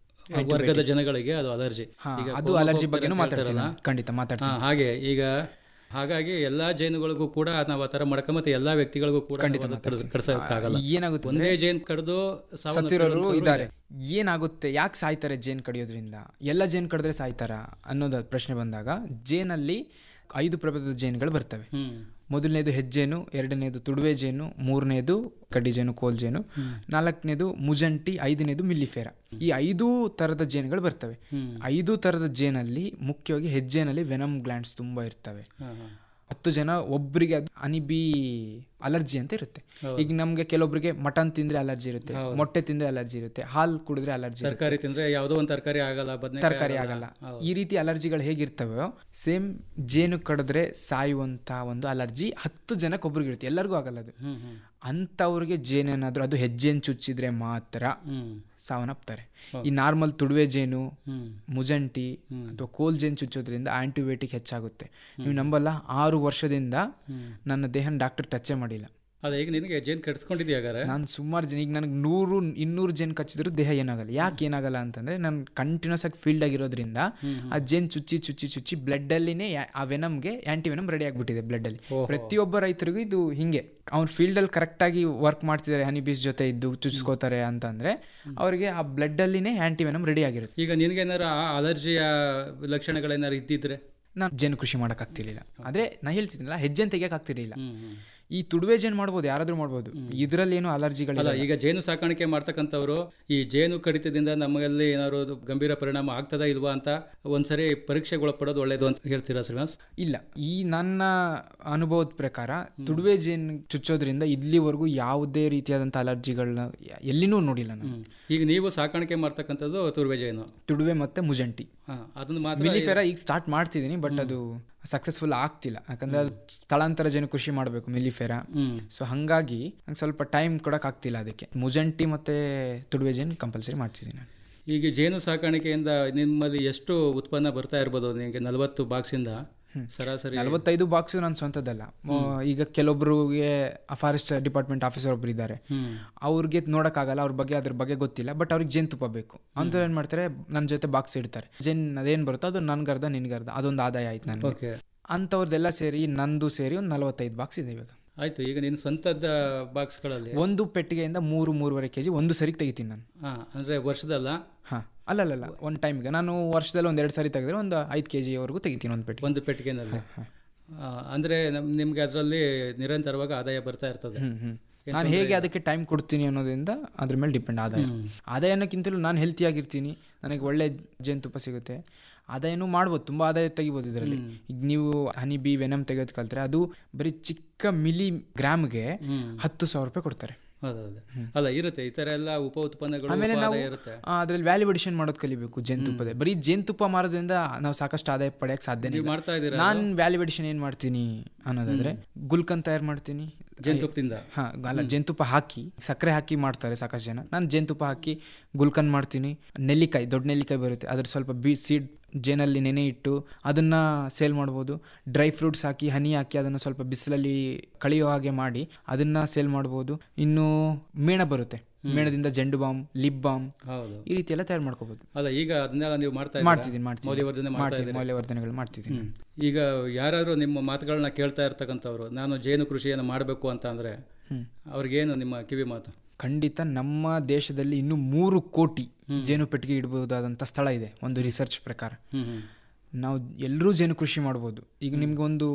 S7: ವರ್ಗದ ಜನಗಳಿಗೆ ಅದು ಅಲರ್ಜಿ
S8: ಹಾ,
S7: ಈಗ
S8: ಅದು
S7: ಕೋಮಾ
S8: ಅಲರ್ಜಿ
S7: ಕೋಪ್ಟರ್
S8: ಬಗ್ಗೆನೂ
S7: ಅಂತ
S8: ಮಾತಾಡ್ತೀನಿ
S7: ಹೇಳ್ತಾರಲ್ಲ,
S8: ನಾನು. ಖಂಡಿತ ಮಾತಾಡ್ತೀನಿ
S7: ಹಾ, ಹಾಗೆ ಈಗ ಹಾಗಾಗಿ ಎಲ್ಲಾ ಜೇನುಗಳಿಗೂ ಕೂಡ ನಾವು ಆ ತರ ಮಾಡಕ ಮತ್ತೆ ಎಲ್ಲಾ ವ್ಯಕ್ತಿಗಳಿಗೂ ಕೂಡ ನಾವು ಕಡ್ಸ್- ಕಡ್ಸಕ್ಕಾಗಲ್ಲ
S8: ಏನಾಗುತ್ತೆ
S7: ಒಂದೇ ಜೇನ್ ಕಡ್ದು
S8: ಸತ್ತಿರೋರು ಇದ್ದಾರೆ ಏನಾಗುತ್ತೆ ಯಾಕೆ ಸಾಯ್ತಾರೆ ಜೇನ್ ಕಡಿಯೋದ್ರಿಂದ ಎಲ್ಲ ಜೇನ್ ಕಡಿದ್ರೆ ಸಾಯ್ತಾರ ಅನ್ನೋದ ಪ್ರಶ್ನೆ ಬಂದಾಗ ಜೇನಲ್ಲಿ ಐದು ಪ್ರಭೇದದ ಜೇನುಗಳು ಬರ್ತವೆ
S7: ಹ್ಮ್
S8: ಮೊದಲನೇದು ಹೆಜ್ಜೇನು ಎರಡನೇದು ತುಡುವೆ ಜೇನು ಮೂರನೇದು ಕಡ್ಡಿ ಜೇನು ಕೋಲ್ ಜೇನು ನಾಲ್ಕನೇದು ಮುಜಂಟಿ ಐದನೇದು ಮಿಲ್ಲಿಫೇರ ಈ ಐದು ತರದ ಜೇನುಗಳು ಬರ್ತವೆ ಐದು ತರದ ಜೇನಲ್ಲಿ ಮುಖ್ಯವಾಗಿ ಹೆಜ್ಜೇನಲ್ಲಿ ವೆನಮ್ ಗ್ಲ್ಯಾಂಡ್ಸ್ ತುಂಬಾ ಇರ್ತವೆ
S7: ಹಾ, ಹಾ.
S8: ಹತ್ತು ಜನ ಒಬ್ಬರಿಗೆ ಅದು ಅನಿಬಿ ಅಲರ್ಜಿ ಅಂತ ಇರುತ್ತೆ ಈಗ ನಮ್ಗೆ ಕೆಲವೊಬ್ಬರಿಗೆ ಮಟನ್ ತಿಂದ್ರೆ ಅಲರ್ಜಿ ಇರುತ್ತೆ ಮೊಟ್ಟೆ ತಿಂದ್ರೆ ಅಲರ್ಜಿ ಇರುತ್ತೆ ಹಾಲು ಕುಡಿದ್ರೆ ಅಲರ್ಜಿ
S7: ತರಕಾರಿ ತಿಂದ್ರೆ ಯಾವುದೋ ಒಂದು ತರಕಾರಿ ಆಗಲ್ಲ ಬದನೆ
S8: ತರಕಾರಿ ಆಗಲ್ಲ ಈ ರೀತಿ ಅಲರ್ಜಿಗಳು ಹೇಗಿರ್ತವೆ ಸೇಮ್ ಜೇನು ಕಡಿದ್ರೆ ಸಾಯುವಂತ ಒಂದು ಅಲರ್ಜಿ ಹತ್ತು ಜನಕ್ಕೆ ಒಬ್ರಿಗೆ ಇರುತ್ತೆ ಎಲ್ಲರಿಗೂ ಆಗಲ್ಲ ಅದು ಅಂಥವ್ರಿಗೆ ಜೇನೇನಾದ್ರೂ ಅದು ಹೆಜ್ಜೆನ್ ಚುಚ್ಚಿದ್ರೆ ಮಾತ್ರ
S7: ಹ್ಮ್
S8: ಸಾವನ್ನಪ್ತಾರೆ ಈ ನಾರ್ಮಲ್ ತುಡುವೆ ಜೇನು
S7: ಹ್ಮ್
S8: ಮುಜಂಟಿ ಅಥವಾ ಕೋಲ್ ಜೇನು ಚುಚ್ಚೋದ್ರಿಂದ ಆಂಟಿಬಯೋಟಿಕ್ ಹೆಚ್ಚಾಗುತ್ತೆ ನೀವು ನಂಬಲ್ಲ ಆರು ವರ್ಷದಿಂದ ನನ್ನ ದೇಹನ ಡಾಕ್ಟರ್ ಟಚ್ಚೇ ಮಾಡಿಲ್ಲ
S7: ಅದೇ ಈಗ ನಿನಗೆ ಜೇನ್ ಕಟ್ಸ್ಕೊಂಡಿದ್ಯಾ ಹಾಗಾರೆ
S8: ನಾನು ಸುಮಾರು ಜನ ಈಗ ನನಗೆ ನೂರು ಇನ್ನೂರು ಜೇನು ಕಚ್ಚಿದ್ರು ದೇಹ ಏನಾಗಲ್ಲ ಯಾಕೆ ಏನಾಗಲ್ಲ ಅಂತಂದ್ರೆ ನಾನು ಕಂಟಿನ್ಯೂಸ್ ಆಗಿ ಫೀಲ್ಡ್ ಆಗಿರೋದ್ರಿಂದ ಆ ಜೇನ್ ಚುಚ್ಚಿ ಚುಚ್ಚಿ ಚುಚ್ಚಿ ಬ್ಲಡ್ ಅಲ್ಲಿನೇ ಯಾ- ಆ ವೆನಮ್ಗೆ ಆಂಟಿ ವೆನಮ್ ರೆಡಿ ಆಗ್ಬಿಟ್ಟಿದೆ ಬ್ಲಡ್ ಅಲ್ಲಿ ಪ್ರತಿಯೊಬ್ಬ ರೈತರಿಗೂ ಇದು ಹಿಂಗೆ ಅವ್ನ ಫೀಲ್ಡ್ ಅಲ್ಲಿ ಕರೆಕ್ಟ್ ಆಗಿ ವರ್ಕ್ ಮಾಡ್ತಿದ್ದಾರೆ ಹನಿ ಬೀಸ್ ಜೊತೆ ಇದ್ದು ಚುಚ್ಕೋತಾರೆ ಅಂತಂದ್ರೆ ಅವರಿಗೆ ಆ ಬ್ಲಡ್ ಅಲ್ಲಿನೇ ಆಂಟಿ ವೆನಮ್ ರೆಡಿ ಆಗಿರುತ್ತೆ
S7: ಈಗ ನಿನಗೇನಾರು ಆ ಅಲರ್ಜಿಯ ಲಕ್ಷಣಗಳೇನಾರು ಇದ್ದಿದ್ರೆ
S8: ನಾನು ಜೇನು ಕೃಷಿ ಮಾಡಕ್ ಆಗ್ತಿರ್ಲಿಲ್ಲ ಆದ್ರೆ ನಾ ಹೇಳ್ತಿದ್ದೀನಲ್ಲ ಹೆಜ್ಜೆ ತೆಗಿಯಕ್ ಆಗ್ತಿರ್ಲಿಲ್ಲ ಈ ತುಡುವೆ ಜೇನು ಮಾಡ್ಬೋದು ಯಾರಾದ್ರೂ ಮಾಡ್ಬೋದು ಇದ್ರಲ್ಲಿ ಏನು ಅಲರ್ಜಿಗಳು
S7: ಅಲ್ಲ ಈಗ ಜೇನು ಸಾಕಾಣಿಕೆ ಮಾಡ್ತಕ್ಕಂಥವ್ರು ಈ ಜೇನು ಕಡಿತದಿಂದ ನಮಗಲ್ಲಿ ಏನಾದ್ರು ಅದು ಗಂಭೀರ ಪರಿಣಾಮ ಆಗ್ತದಾ ಇಲ್ವಾ ಅಂತ ಒಂದ್ಸರಿ ಪರೀಕ್ಷೆಗೊಳಪಡೋದು ಒಳ್ಳೇದು ಅಂತ ಹೇಳ್ತೀರಾ ಶ್ರೀನಿವಾಸ್
S8: ಇಲ್ಲ ಈ ನನ್ನ ಅನುಭವದ ಪ್ರಕಾರ ತುಡುವೆ ಜೇನು ಚುಚ್ಚೋದ್ರಿಂದ ಇಲ್ಲಿವರೆಗೂ ಯಾವುದೇ ರೀತಿಯಾದಂಥ ಅಲರ್ಜಿಗಳನ್ನ ಎಲ್ಲಿನೂ ನೋಡಿಲ್ಲ ನಾನು
S7: ಈಗ ನೀವು ಸಾಕಾಣಿಕೆ ಮಾಡ್ತಕ್ಕಂಥದ್ದು ತುರ್ವೆ ಜೇನು
S8: ತುಡುವೆ ಮತ್ತೆ ಮುಜಂಟಿ
S7: ಹಾ ಅದನ್ನ ಮಾತ್ರ
S8: ಮಿಲಿಫೆರ ಈಗ ಸ್ಟಾರ್ಟ್ ಮಾಡ್ತಿದ್ದೀನಿ ಬಟ್ ಅದು ಸಕ್ಸಸ್ಫುಲ್ ಆಗ್ತಿಲ್ಲ ಯಾಕಂದ್ರೆ ಅದು ಸ್ಥಳಾಂತರ ಜನ ಕೃಷಿ ಮಾಡಬೇಕು ಮಿಲಿಫೆರ ಸೊ ಹಂಗಾಗಿ ನಂಗೆ ಸ್ವಲ್ಪ ಟೈಮ್ ಕೊಡಕ್ ಆಗ್ತಿಲ್ಲ ಅದಕ್ಕೆ ಮುಜಂಟಿ ಮತ್ತೆ ತುಡುವೆ ಜೇನು ಕಂಪಲ್ಸರಿ ಮಾಡ್ತಿದ್ದೀನಿ ನಾನು
S7: ಈಗ ಜೇನು ಸಾಕಾಣಿಕೆಯಿಂದ ನಿಮ್ಮಲ್ಲಿ ಎಷ್ಟು ಉತ್ಪನ್ನ ಬರ್ತಾ ಇರ್ಬೋದು ನಿಮಗೆ ನಲವತ್ತು ಬಾಕ್ಸಿಂದ ಸರಾಸರಿ
S8: ನಲವತ್ತೈದು ಬಾಕ್ಸ್ ನನ್ನ ಸ್ವಂತದ್ದಲ್ಲ ಮ- ಈಗ ಕೆಲವೊಬ್ರಿಗೆ ಫಾರೆಸ್ಟ್ ಡಿಪಾರ್ಟ್ಮೆಂಟ್ ಆಫೀಸರ್ ಒಬ್ರು ಇದ್ದಾರೆ ಅವ್ರಿಗೆ ನೋಡಕ್ಕಾಗಲ್ಲ ಅವ್ರ ಬಗ್ಗೆ ಅದ್ರ ಬಗ್ಗೆ ಗೊತ್ತಿಲ್ಲ ಬಟ್ ಅವ್ರಿಗೆ ಜೇನುತುಪ್ಪ ಬೇಕು ಅಂತ ಏನ್ ಮಾಡ್ತಾರೆ ನನ್ನ ಜೊತೆ ಬಾಕ್ಸ್ ಇಡ್ತಾರೆ ಜೇನ್ ಅದೇನ್ ಬರುತ್ತೋ ಅದು ನನ್ಗರ್ಧ ನಿನ್ಗರ್ಧ ಅದೊಂದು ಆದಾಯ ಆಯ್ತು ನನಗೆ
S7: ಓಕೆ
S8: ಅಂಥವ್ರದ್ದೆಲ್ಲ ಸೇರಿ ನಂದು ಸೇರಿ ಒಂದು ನಲವತ್ತೈದು ಬಾಕ್ಸ್ ಇದೆ ಇವಾಗ
S7: ಆಯ್ತು ಈಗ ನಿನ್ನ ಸ್ವಂತದ ಬಾಕ್ಸ್ಗಳಲ್ಲಿ
S8: ಒಂದು ಪೆಟ್ಟಿಗೆಯಿಂದ ಮೂರು ಮೂರುವರೆ ಕೆಜಿ ಒಂದು ಸರಿಗೆ ತೆಗಿತೀನಿ ನಾನು
S7: ಹಾ ಅಂದ್ರೆ ವರ್ಷದಲ್ಲ
S8: ಹಾ ಅಲ್ಲಲ್ಲ ಒಂದು ಟೈಮ್ಗೆ ನಾನು ವರ್ಷದಲ್ಲಿ ಒಂದು ಎರಡು ಸಾರಿ ತೆಗೆದ್ರೆ ಒಂದು ಐದು ಕೆ ಜಿವರೆಗೂ ತೆಗಿತೀನಿ ಒಂದು ಪೆಟ್ಟಿಗೆ
S7: ಒಂದು ಪೆಟ್ಟಿಗೆನಲ್ಲಿ ಆ, ಅಂದ್ರೆ ನಮ್ ನಿಮ್ಗೆ ಅದರಲ್ಲಿ ನಿರಂತರವಾಗಿ ಆದಾಯ ಬರ್ತಾ ಇರ್ತದೆ
S8: ಹ್ಮ್ ಹ್ಮ್ ನಾನು ಹೇಗೆ ಅದಕ್ಕೆ ಟೈಮ್ ಕೊಡ್ತೀನಿ ಅನ್ನೋದ್ರಿಂದ ಅದ್ರ ಮೇಲೆ ಡಿಪೆಂಡ್ ಆದಾಯ ಆದಾಯನಕ್ಕಿಂತಲೂ ನಾನು ಹೆಲ್ತಿ ಆಗಿರ್ತೀನಿ ನನಗೆ ಒಳ್ಳೆ ಜೇನುತುಪ್ಪ ಸಿಗುತ್ತೆ ಆದಾಯನೂ ಮಾಡ್ಬೋದು ತುಂಬ ಆದಾಯ ತೆಗಿಬೋದು ಇದರಲ್ಲಿ ಈಗ ನೀವು ಹನಿ ಬಿ ವೆನಮ್ ತೆಗೆಯೋದು ಕಲ್ತ್ರೆ ಅದು ಬರೀ ಚಿಕ್ಕ ಮಿಲಿ ಗ್ರಾಮ್ಗೆ ಹತ್ತು ಸಾವಿರ ರೂಪಾಯಿ ಕೊಡ್ತಾರೆ
S7: ಹೌದೌದು ಅಲ್ಲ ಇರುತ್ತೆ ಈ ತರ ಎಲ್ಲ ಉಪ ಉತ್ಪನ್ನಗಳು
S8: ಆಮೇಲೆ
S7: ಉಪ
S8: ನಾವು
S7: ಆದಾಯ ಇರುತ್ತೆ
S8: ಅದ್ರಲ್ಲಿ ವ್ಯಾಲ್ಯುಡೇಷನ್ ಮಾಡೋದು ಕಲಿಬೇಕು ಜೇನುತುಪ್ಪದ ಬರೀ ಜೇನುತುಪ್ಪ ಮಾರೋದ್ರಿಂದ ನಾವು ಸಾಕಷ್ಟು ಆದಾಯ ಪಡೆಯಕ್ಕೆ ಸಾಧ್ಯನೇ
S7: ನೀವು ಮಾಡ್ತಾ ಇದ್ದೀರಾ
S8: ನಾನು ವ್ಯಾಲ್ಯುಡೇಷನ್ ಏನ್ ಮಾಡ್ತೀನಿ ಅನ್ನೋದಾದ್ರೆ ಗುಲ್ಕನ್ ತಯಾರು ಮಾಡ್ತೀನಿ
S7: ಜೇನುತುಪ್ಪದಿಂದ
S8: ಹಾ ಅಲ್ಲ ಜೇನುತುಪ್ಪ ಹಾಕಿ ಸಕ್ಕರೆ ಹಾಕಿ ಮಾಡ್ತಾರೆ ಸಾಕಷ್ಟು ಜನ ನಾನು ಜೇನುತುಪ್ಪ ಹಾಕಿ ಗುಲ್ಕನ್ ಮಾಡ್ತೀನಿ ನೆಲ್ಲಿಕಾಯಿ ದೊಡ್ಡ ನೆಲ್ಲಿಕಾಯಿ ಬರುತ್ತೆ ಅದ್ರ ಸ್ವಲ್ಪ ಬಿ ಸೀಡ್ ಜೇನಲ್ಲಿ ನೆನೆ ಇಟ್ಟು ಅದನ್ನ ಸೇಲ್ ಮಾಡ್ಬೋದು ಡ್ರೈ ಫ್ರೂಟ್ಸ್ ಹಾಕಿ ಹನಿ ಹಾಕಿ ಅದನ್ನು ಸ್ವಲ್ಪ ಬಿಸಿಲಲ್ಲಿ ಕಳಿಯೋ ಹಾಗೆ ಮಾಡಿ ಅದನ್ನ ಸೇಲ್ ಮಾಡ್ಬೋದು ಇನ್ನು ಮೇಣ ಬರುತ್ತೆ ಮೇಣದಿಂದ ಜೆಂಡು ಬಾಂಬ್ ಲಿಪ್ ಬಾಂಬ್
S7: ಹೌದು
S8: ಈ ರೀತಿ ಎಲ್ಲ ತಯಾರು ಮಾಡ್ಕೋಬಹುದು
S7: ಅಲ್ಲ ಈಗ ಅದನ್ನೆಲ್ಲ ನೀವು ಮಾಡ್ತಾ
S8: ಮಾಡ್ತಿದ್ದೀನಿ ಮಾಡ್ತೀನಿ
S7: ಮೌಲ್ಯವರ್ಧನೆ ಮಾಡ್ತಾ
S8: ಮಾಡ್ತೀನಿ
S7: ಇದ್ದೀರಾ
S8: ಮೌಲ್ಯವರ್ಧನೆಗಳು ಮಾಡ್ತಿದ್ದೀನಿ
S7: ಈಗ ಯಾರಾದ್ರೂ ನಿಮ್ಮ ಮಾತುಗಳನ್ನ ಕೇಳ್ತಾ ಇರ್ತಕ್ಕಂಥವ್ರು ನಾನು ಜೇನು ಕೃಷಿಯನ್ನು ಮಾಡಬೇಕು ಅಂತ ಅಂದ್ರೆ ಅವ್ರಿಗೇನು ನಿಮ್ಮ ಕಿವಿ ಮಾತು
S8: ಖಂಡಿತ ನಮ್ಮ ದೇಶದಲ್ಲಿ ಇನ್ನು ಮೂರು ಕೋಟಿ ಜೇನು ಪೆಟ್ಟಿಗೆ ಇಡಬಹುದಾದಂಥ ಸ್ಥಳ ಇದೆ ಒಂದು ರಿಸರ್ಚ್ ಪ್ರಕಾರ
S7: ಹ್ಮ್ ಹ್ಮ್
S8: ನಾವು ಎಲ್ಲರೂ ಜೇನು ಕೃಷಿ ಮಾಡ್ಬೋದು ಈಗ ನಿಮ್ಗೆ ಒಂದು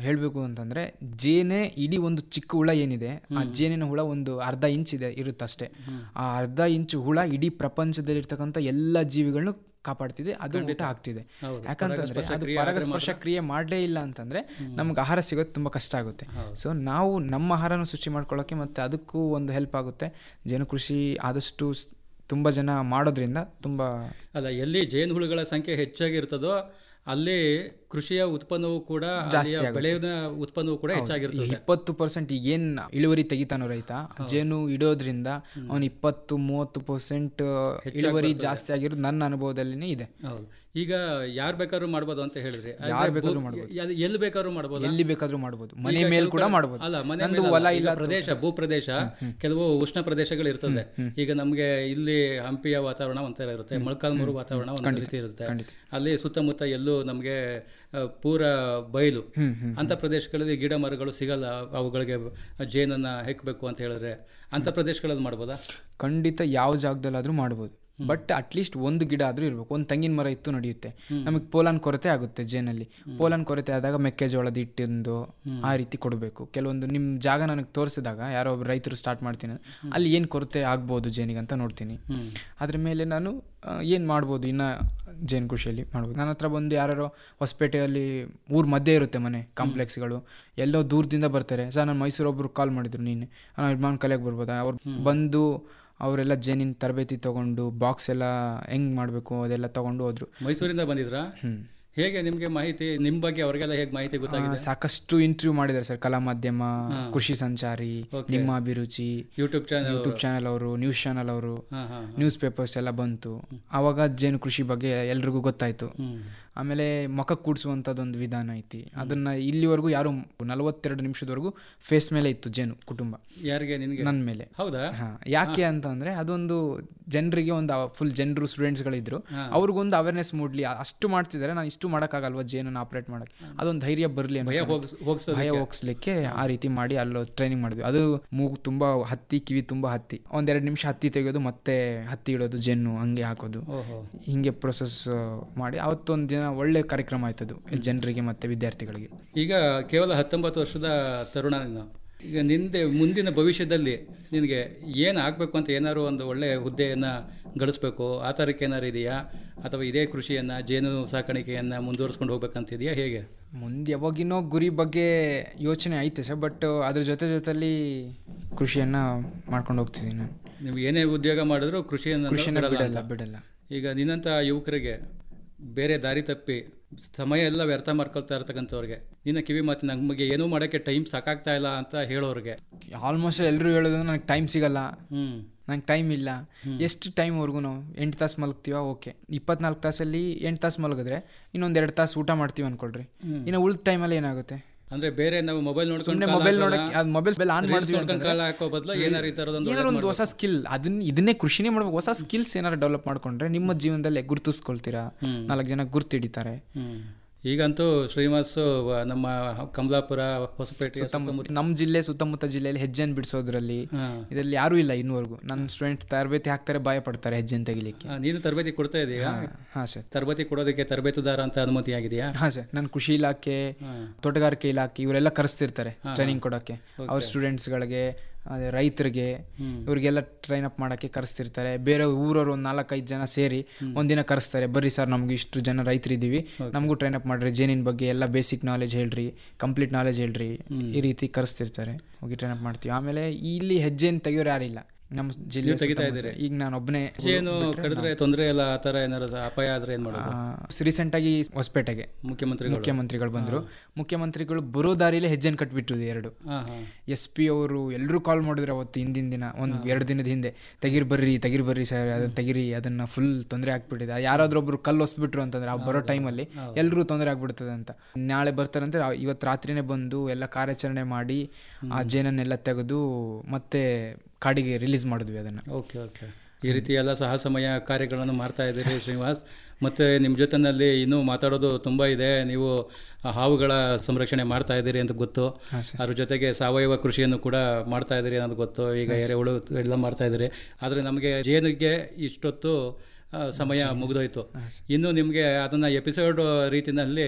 S8: ಹೇಳಬೇಕು ಅಂತಂದ್ರೆ ಜೇನೆ ಇಡೀ ಒಂದು ಚಿಕ್ಕ ಹುಳ ಏನಿದೆ ಆ ಜೇನಿನ ಹುಳ ಒಂದು ಅರ್ಧ ಇಂಚ್ ಇದೆ ಇರುತ್ತಷ್ಟೇ ಆ ಅರ್ಧ ಇಂಚು ಹುಳ ಇಡೀ ಪ್ರಪಂಚದಲ್ಲಿರ್ತಕ್ಕಂಥ ಎಲ್ಲ ಜೀವಿಗಳನ್ನು ಕಾಪಾಡ್ತಿದೆ ಅದು ಊಟ ಆಗ್ತಿದೆ ಯಾಕಂತಂದ್ರೆ ಅದು ಪರಾಗಸ್ಪರ್ಶ ಕ್ರಿಯೆ ಮಾಡಲೇ ಇಲ್ಲ ಅಂತಂದ್ರೆ ನಮ್ಗೆ ಆಹಾರ ಸಿಗೋದು ತುಂಬಾ ಕಷ್ಟ ಆಗುತ್ತೆ ಸೊ ನಾವು ನಮ್ಮ ಆಹಾರನ ಸೃಷ್ಟಿ ಮಾಡ್ಕೊಳ್ಳೋಕೆ ಮತ್ತೆ ಅದಕ್ಕೂ ಒಂದು ಹೆಲ್ಪ್ ಆಗುತ್ತೆ ಜೇನು ಕೃಷಿ ಆದಷ್ಟು ಸ್- ತುಂಬಾ ಜನ ಮಾಡೋದ್ರಿಂದ ತುಂಬಾ
S7: ಅಲ್ಲ ಎಲ್ಲಿ ಜೇನುಹುಳುಗಳ ಸಂಖ್ಯೆ ಹೆಚ್ಚಾಗಿರ್ತದೋ ಅಲ್ಲಿ ಕೃಷಿಯ ಉತ್ಪನ್ನವು ಕೂಡ ಅಲ್ಲಿಯ ಬೆಳೆಯ ಉತ್ಪನ್ನವು ಕೂಡ ಹೆಚ್ಚಾಗಿರ್ತದೆ
S8: ಇಪ್ಪತ್ತು ಪರ್ಸೆಂಟ್ ಈಗೇನ್ ಇಳುವರಿ ತೆಗಿತಾನೋ ರೈತ ಜೇನು ಇಡೋದ್ರಿಂದ ಅವನು ಇಪ್ಪತ್ತು ಮೂವತ್ತು ಪರ್ಸೆಂಟ್ ಇಳುವರಿ ಜಾಸ್ತಿ ಆಗಿರೋದು ನನ್ನ ಅನುಭವದಲ್ಲಿನೇ ಇದೆ
S7: ಹೌದು ಈಗ ಯಾರು ಬೇಕಾದ್ರೂ ಮಾಡ್ಬೋದು ಅಂತ ಹೇಳಿದ್ರಿ ಆದ್ರೆ
S8: ಯಾರ್ ಬೇಕಾದ್ರೂ
S7: ಭೂ-
S8: ಮಾಡ್ಬೋದು.
S7: ಎಲ್ಲಿ- ಎಲ್ಲಿ ಬೇಕಾದ್ರೂ ಮಾಡ್ಬೋದು
S8: ಎಲ್ಲಿ ಬೇಕಾದ್ರೂ ಮಾಡ್ಬೋದು ಮನೆ
S7: ಈಗ
S8: ಮೇಲೆ
S7: ಕೆಲವು
S8: ಕೂಡ
S7: ಕಡೆ-
S8: ಮಾಡ್ಬೋದು
S7: ಅಲ್ಲ ಮನೆ
S8: ನಂದು
S7: ಮೇಲೆ
S8: ಹೊಲ
S7: ಅಲ್ಲ.
S8: ಇಲ್ಲ
S7: ಈಗ ಪ್ರದೇಶ ಭೂ ಪ್ರದೇಶ ಕೆಲವು ಉಷ್ಣ ಪ್ರದೇಶಗಳು ಇರ್ತದೆ ಈಗ ನಮಗೆ ಇಲ್ಲಿ ಹಂಪಿಯ ವಾತಾವರಣ ಒಂಥರ ಇರುತ್ತೆ ಮೊಳಕಾಲ್ಮೂರು ವಾತಾವರಣ ಒಂದು ರೀತಿ ಇರುತ್ತೆ ಅಲ್ಲಿ ಸುತ್ತಮುತ್ತ ಎಲ್ಲೂ ನಮಗೆ ಪೂರ ಬಯಲು ಅಂತ ಪ್ರದೇಶಗಳಲ್ಲಿ ಗಿಡ ಮರಗಳು ಸಿಗಲ್ಲ ಅವುಗಳಿಗೆ ಜೇನನ್ನ ಹೆಕ್ಬೇಕು ಅಂತ ಹೇಳಿದ್ರೆ ಅಂತ ಪ್ರದೇಶಗಳಲ್ಲಿ ಮಾಡ್ಬೋದಾ
S8: ಖಂಡಿತ ಯಾವ ಜಾಗದಲ್ಲಾದ್ರೂ ಮಾಡ್ಬೋದು ಬಟ್ ಅಟ್ಲೀಸ್ಟ್ ಒಂದು ಗಿಡ ಆದ್ರೂ ಇರ್ಬೇಕು ಒಂದು ತೆಂಗಿನ ಮರ ಇತ್ತು ನಡೆಯುತ್ತೆ ನಮಗೆ ಪೋಲಾನ್ ಕೊರತೆ ಆಗುತ್ತೆ ಜೇನಲ್ಲಿ ಪೋಲಾನ್ ಕೊರತೆ ಆದಾಗ ಮೆಕ್ಕೆಜೋಳದ ಹಿಟ್ಟಿಂದು ಆ ರೀತಿ ಕೊಡಬೇಕು ಕೆಲವೊಂದು ನಿಮ್ಮ ಜಾಗ ನನಗೆ ತೋರಿಸಿದಾಗ ಯಾರೋ ಒಬ್ರು ರೈತರು ಸ್ಟಾರ್ಟ್ ಮಾಡ್ತೀನಿ ಅಂದ್ರೆ, ಅಲ್ಲಿ ಏನು ಕೊರತೆ ಆಗ್ಬೋದು ಜೇನಿಗೆ ಅಂತ ನೋಡ್ತೀನಿ ಅದ್ರ ಮೇಲೆ ನಾನು ಏನು ಮಾಡ್ಬೋದು ಇನ್ನು ಜೇನು ಕೃಷಿಯಲ್ಲಿ ಮಾಡ್ಬೋದು ನನ್ನ ಹತ್ರ ಬಂದು ಯಾರು ಹೊಸಪೇಟೆಯಲ್ಲಿ ಊರ್ ಮಧ್ಯೆ ಇರುತ್ತೆ ಮನೆ ಕಾಂಪ್ಲೆಕ್ಸ್ಗಳು ಎಲ್ಲೋ ದೂರದಿಂದ ಬರ್ತಾರೆ ಸರ್ ನಾನು ಮೈಸೂರು ಒಬ್ರು ಕಾಲ್ ಮಾಡಿದ್ರು ನೀನು ನಾನು ಇರ್ಮಾನ್ ಕಲಿಯಕ್ಕೆ ಬರ್ಬೋದಾ ಅವ್ರು ಬಂದು ಅವರೆಲ್ಲ ಜೇನಿನ ತರಬೇತಿ ತಗೊಂಡು ಬಾಕ್ಸ್ ಎಲ್ಲ ಹೆಂಗ್ ಮಾಡಬೇಕು ಅದೆಲ್ಲ ತಗೊಂಡು ಹೋದ್ರು
S7: ಮೈಸೂರಿಂದ ಬಂದಿದ್ರಾ ಹೇಗೆ ನಿಮ್ಗೆ ಮಾಹಿತಿ ನಿಮ್ ಬಗ್ಗೆ ಅವ್ರಿಗೆಲ್ಲ ಹೇಗೆ ಮಾಹಿತಿ ಗೊತ್ತಾಗಿದೆ
S8: ಆ, ಸಾಕಷ್ಟು ಇಂಟರ್ವ್ಯೂ ಮಾಡಿದ್ದಾರೆ ಸರ್ ಕಲಾ ಮಾಧ್ಯಮ ಕೃಷಿ ಸಂಚಾರಿ ನಿಮ್ಮ ಅಭಿರುಚಿ
S7: ಯೂಟ್ಯೂಬ್ ಚಾನಲ್
S8: ಯೂಟ್ಯೂಬ್ ಚಾನಲ್ ಅವರು ನ್ಯೂಸ್ ಚಾನಲ್ ಅವರು
S7: ಹಾ ಹಾ
S8: ನ್ಯೂಸ್ ಪೇಪರ್ಸ್ ಎಲ್ಲ ಬಂತು ಆವಾಗ ಜೇನು ಕೃಷಿ ಬಗ್ಗೆ ಎಲ್ರಿಗೂ ಗೊತ್ತಾಯ್ತು ಆಮೇಲೆ ಮಖ ಕೂಡಿಸುವಂಥದ್ದೊಂದು ವಿಧಾನ ಐತಿ ಅದನ್ನ ಇಲ್ಲಿವರೆಗೂ ಯಾರು ನಲವತ್ತೆರಡು ನಿಮಿಷದವರೆಗೂ ಫೇಸ್ ಮೇಲೆ ಇತ್ತು ಜೇನು ಕುಟುಂಬ
S7: ಯಾರಿಗೆ ನಿನ್ಗೆ
S8: ನನ್ನ ಮೇಲೆ
S7: ಹೌದಾ
S8: ಹಾ ಯಾಕೆ ಅಂತಂದ್ರೆ ಅದೊಂದು ಜನರಿಗೆ ಒಂದು ಫುಲ್ ಜನರು ಸ್ಟೂಡೆಂಟ್ಸ್ಗಳಿದ್ರು ಅವ್ರಿಗೊಂದು ಅವೇರ್ನೆಸ್ ಮೂಡ್ಲಿ ಅಷ್ಟು ಮಾಡ್ತಿದ್ದಾರೆ ನಾನು ಇಷ್ಟು ಮಾಡೋಕ್ಕಾಗಲ್ವಾ ಜೇನನ್ನು ಆಪರೇಟ್ ಮಾಡಕ್ಕೆ ಅದೊಂದು ಧೈರ್ಯ ಬರಲಿ
S7: ಭಯ ಹೋಗ್ಸ್ ಹೋಗ್ಸೋದಕ್ಕೆ.
S8: ಭಯ ಹೋಗ್ಸ್ಲಿಕ್ಕೆ ಆ ರೀತಿ ಮಾಡಿ ಅಲ್ಲೋ ಟ್ರೈನಿಂಗ್ ಮಾಡಿದ್ವಿ ಅದು ಮೂಗು ತುಂಬಾ ಹತ್ತಿ ಕಿವಿ ತುಂಬಾ ಹತ್ತಿ ಒಂದೆರಡು ನಿಮಿಷ ಹತ್ತಿ ತೆಗೆಯೋದು ಮತ್ತೆ ಹತ್ತಿ ಇಡೋದು ಜೆನ್ನು ಹಂಗೆ ಹಾಕೋದು
S7: ಓಹೋ
S8: ಹಿಂಗೆ ಪ್ರೊಸೆಸ್ ಮಾಡಿ ಅವತ್ತೊಂದು ದಿನ ಒಳ್ಳೆ ಕಾರ್ಯಕ್ರಮ ಆಯ್ತದು ಜನರಿಗೆ ಮತ್ತೆ ವಿದ್ಯಾರ್ಥಿಗಳಿಗೆ
S7: ಈಗ ಕೇವಲ ಹತ್ತೊಂಬತ್ತು ವರ್ಷದ ತರುಣ ನೀನು ಈಗ ನಿಂದೆ ಮುಂದಿನ ಭವಿಷ್ಯದಲ್ಲಿ ನಿನಗೆ ಏನು ಆಗಬೇಕು ಅಂತ ಏನಾದ್ರು ಒಂದು ಒಳ್ಳೆ ಹುದ್ದೆಯನ್ನು ಗಳಿಸ್ಬೇಕು ಆ ಥರಕ್ಕೆ ಏನಾರು ಇದೆಯಾ ಅಥವಾ ಇದೇ ಕೃಷಿಯನ್ನು ಜೇನು ಸಾಕಾಣಿಕೆಯನ್ನು ಮುಂದುವರಿಸ್ಕೊಂಡು ಹೋಗ್ಬೇಕಂತಿದೆಯಾ ಹೇಗೆ
S8: ಮುಂದೆ ಯಾವಾಗಿನೋ ಗುರಿ ಬಗ್ಗೆ ಯೋಚನೆ ಐತೆ ಸರ್ ಬಟ್ ಅದ್ರ ಜೊತೆ ಜೊತೆಲಿ ಕೃಷಿಯನ್ನ ಮಾಡ್ಕೊಂಡು ಹೋಗ್ತಿದ್ದೀನಿ ನಾನು
S7: ನೀವು ಏನೇ ಉದ್ಯೋಗ ಮಾಡಿದ್ರು ಕೃಷಿಯನ್ನು
S8: ಕೃಷಿನ
S7: ಬಿಡಲ್ಲ
S8: ಬಿಡಲ್ಲ
S7: ಅಂತ.
S8: ಬಿಡಲ್ಲ
S7: ಈಗ ನಿನ್ನಂಥ ಯುವಕರಿಗೆ ಬೇರೆ ದಾರಿ ತಪ್ಪಿ ಸಮಯ ಎಲ್ಲ ವ್ಯರ್ಥ ಮಾಡ್ಕೊಳ್ತಾ ಇರ್ತಕ್ಕಂಥವ್ರಿಗೆ ನಿನ್ನ ಕಿವಿ ಮಾತು ನಮಗೆ ಏನೂ ಮಾಡೋಕ್ಕೆ ಟೈಮ್ ಸಾಕಾಗ್ತಾ ಇಲ್ಲ ಅಂತ ಹೇಳೋರಿಗೆ
S8: ಆಲ್ಮೋಸ್ಟ್ ಎಲ್ಲರೂ ಹೇಳೋದು ನನಗೆ ಟೈಮ್ ಸಿಗಲ್ಲ
S7: ಹ್ಞೂ
S8: ನಂಗೆ ಟೈಮ್ ಇಲ್ಲ ಎಷ್ಟು ಟೈಮ್ವರೆಗೂ ನಾವು ಎಂಟು ತಾಸು ಮಲಗ್ತೀವ ಓಕೆ ಇಪ್ಪತ್ನಾಲ್ಕು ತಾಸಲ್ಲಿ ಎಂಟು ತಾಸು ಮಲಗಿದ್ರೆ ಇನ್ನೊಂದು ಎರಡು ತಾಸು ಊಟ ಮಾಡ್ತೀವಿ ಅನ್ಕೊಳ್ರಿ ಇನ್ನು ಉಳಿದ ಟೈಮಲ್ಲಿ ಏನಾಗುತ್ತೆ
S7: ಅಂದ್ರೆ ಬೇರೆ ನಾವು ಮೊಬೈಲ್ ನೋಡ್ಕೊಂಡು
S8: ಸುಮ್ಮನೆ
S7: ಕಾಲ
S8: ಮೊಬೈಲ್
S7: ಹಾಕೋಣ,
S8: ನೋಡಕ್ಕೆ ಅದು ಮೊಬೈಲ್ ಬೆಲ್ ಆನ್
S7: reels
S8: ಮಾಡ್ತೀವಿ
S7: ನೋಡ್ಕೊಂಡು
S8: ಅಂತಂದ್ರೆ
S7: ಕಾಲ ಹಾಕೋ ಬದಲು ಏನಾರು ಈ ಥರದೊಂದು
S8: ಏನಾರು ಒಂದು ಹೊಸ ಸ್ಕಿಲ್ ಅದನ್ನ ಇದನ್ನೇ ಕೃಷಿನೇ ಮಾಡ್ಬೇಕು ಹೊಸ ಸ್ಕಿಲ್ಸ್ ಏನಾರು ಡೆವಲಪ್ ಮಾಡ್ಕೊಂಡ್ರೆ ನಿಮ್ಮ ಜೀವನದಲ್ಲಿ ಗುರುತಿಸ್ಕೊಳ್ತೀರಾ ನಾಲ್ಕು ಜನ ಗುರ್ತಿಡಿತಾರೆ
S7: ಹ್ಮ್. ಈಗಂತೂ ಶ್ರೀನಿವಾಸ್ ವ- ನಮ್ಮ ಕಮಲಾಪುರ ಹೊಸಪೇಟೆ ಸುತ್ತಮುತ್ತ
S8: ನಮ್ಮ ಜಿಲ್ಲೆ ಸುತ್ತಮುತ್ತ ಜಿಲ್ಲೆಯಲ್ಲಿ ಹೆಜ್ಜೆನ್ ಬಿಡಿಸೋದ್ರಲ್ಲಿ
S7: ಹಾ.
S8: ಇದರಲ್ಲಿ ಯಾರೂ ಇಲ್ಲ ಇನ್ನೂವರೆಗೂ ನನ್ನ ಸ್ಟೂಡೆಂಟ್ ತರಬೇತಿ ಹಾಕ್ತಾರೆ ಭಯ ಪಡ್ತಾರೆ ಹೆಜ್ಜೆನ್ ತೆಗಿಲಿಕ್ಕೆ
S7: ಆ, ನೀನು ತರಬೇತಿ ಕೊಡ್ತಾ ಇದೀಯಾ
S8: ಹಾಂ ಸರ್
S7: ತರಬೇತಿ ಕೊಡೋದಕ್ಕೆ ತರಬೇತುದಾರ ಅಂತ ಅನುಮತಿ ಆಗಿದೆಯಾ
S8: ಹಾಂ ಸರ್ ನಾನು ಕೃಷಿ ಇಲಾಖೆ ತೋಟಗಾರಿಕೆ ಇಲಾಖೆ ಇವರೆಲ್ಲ ಕರೆಸ್ತಿರ್ತಾರೆ ಟ್ರೈನಿಂಗ್ ಕೊಡೋಕ್ಕೆ ಅವ್ರ ಸ್ಟೂಡೆಂಟ್ಸ್ಗಳಿಗೆ ಅದೇ ರೈತರಿಗೆ ಇವ್ರಿಗೆಲ್ಲ ಟ್ರೈನ್ ಅಪ್ ಮಾಡೋಕ್ಕೆ ಕರೆಸ್ತಿರ್ತಾರೆ ಬೇರೆ ಊರವ್ರು ಒಂದು ನಾಲ್ಕೈದು ಜನ ಸೇರಿ ಒಂದಿನ ಕರೆಸ್ತಾರೆ ಬರ್ರಿ ಸರ್ ನಮ್ಗೆ ಇಷ್ಟು ಜನ ರೈತರಿದ್ದೀವಿ ನಮಗೂ ಟ್ರೈನ್ ಅಪ್ ಮಾಡ್ರಿ ಜೇನಿನ ಬಗ್ಗೆ ಎಲ್ಲ ಬೇಸಿಕ್ ನಾಲೆಜ್ ಹೇಳ್ರಿ ಕಂಪ್ಲೀಟ್ ನಾಲೆಜ್ ಹೇಳ್ರಿ ಈ ರೀತಿ ಕರೆಸ್ತಿರ್ತಾರೆ ಹೋಗಿ ಟ್ರೈನ್ ಅಪ್ ಮಾಡ್ತೀವಿ ಆಮೇಲೆ ಇಲ್ಲಿ ಹೆಜ್ಜೆನ್ ತೆಗಿಯೋರು ಯಾರಿಲ್ಲ ನಮ್ಮ ಜಿಲ್ಲೆ
S7: ತೆಗಿತಾ
S8: ಸುತ್ತಮುತ್ತ. ಈಗ ನಾನು ಒಬ್ಬನೇ
S7: ಏನು ಕಡಿದ್ರೆ ತೊಂದರೆ ಇಲ್ಲ ಆ ಥರ ಏನಾರು ಅಪಾಯ ಆದ್ರೆ ಏನು ಮಾಡೋದು
S8: ರೀಸೆಂಟ್ ಆಗಿ ಹೊಸಪೇಟೆಗೆ
S7: ಮುಖ್ಯಮಂತ್ರಿಗಳು
S8: ಮುಖ್ಯಮಂತ್ರಿಗಳು ಬಂದರು ಮುಖ್ಯಮಂತ್ರಿಗಳು ಬರೋ ದಾರಿಲೇ ಹೆಜ್ಜೆನ್ ಕಟ್ಬಿಟ್ಟು ಎರಡು
S7: ಹಾ ಹಾ
S8: ಎಸ್ ಪಿ ಅವರು ಎಲ್ಲರೂ ಕಾಲ್ ಮಾಡಿದ್ರು ಅವತ್ತು ಹಿಂದಿನ ದಿನ ಒಂದು ಎರಡು ದಿನದ ಹಿಂದೆ ತೆಗಿರ್ ಬರ್ರಿ ತೆಗಿರ್ ಬರ್ರಿ ಸರ್ ಅದನ್ನ ತೆಗಿರಿ ಅದನ್ನ ಫುಲ್ ತೊಂದರೆ ಆಗ್ಬಿಟ್ಟಿದೆ ಯಾರಾದ್ರೂ ಒಬ್ರು ಕಲ್ಲು ಹೊಸ್ಬಿಟ್ರು ಅಂತಂದ್ರೆ ಆ ಬರೋ ಟೈಮಲ್ಲಿ ಎಲ್ಲರೂ ತೊಂದರೆ ಆಗ್ಬಿಡ್ತದೆ ಅಂತ ನಾಳೆ ಬರ್ತಾರಂದ್ರೆ ಆ- ಇವತ್ತು ರಾತ್ರಿನೇ ಬಂದು ಎಲ್ಲ ಕಾರ್ಯಾಚರಣೆ ಮಾಡಿ ಆ ಜೇನನ್ನೆಲ್ಲ ತೆಗೆದು ಮತ್ತೆ ಕಾಡಿಗೆ ರಿಲೀಸ್ ಮಾಡಿದ್ವಿ ಅದನ್ನ
S7: ಓಕೆ ಓಕೆ ಈ ರೀತಿ ಎಲ್ಲ ಸಾಹಸಮಯ ಕಾರ್ಯಗಳನ್ನು ಮಾಡ್ತಾ ಇದ್ದೀರಿ ಶ್ರೀನಿವಾಸ್ ಮತ್ತು ನಿಮ್ಮ ಜೊತೆನಲ್ಲಿ ಇನ್ನೂ ಮಾತಾಡೋದು ತುಂಬ ಇದೆ ನೀವು ಆ ಹಾವುಗಳ ಸಂರಕ್ಷಣೆ ಮಾಡ್ತಾ ಇದ್ದೀರಿ ಅಂತ ಗೊತ್ತು ಅದ್ರ ಜೊತೆಗೆ ಸಾವಯವ ಕೃಷಿಯನ್ನು ಕೂಡ ಮಾಡ್ತಾ ಇದ್ದೀರಿ ಅನ್ನೋದು ಗೊತ್ತು ಈಗ ಎರೆಹುಳು ಎಲ್ಲ ಮಾಡ್ತಾ ಇದ್ದೀರಿ ಆದರೆ ನಮಗೆ ಜೇನಿಗೆ ಇಷ್ಟೊತ್ತು ಆ, ಸಮಯ ಮುಗಿದೋಯ್ತು ಇನ್ನು ನಿಮಗೆ ಅದನ್ನು ಎಪಿಸೋಡ್ ರೀತಿನಲ್ಲಿ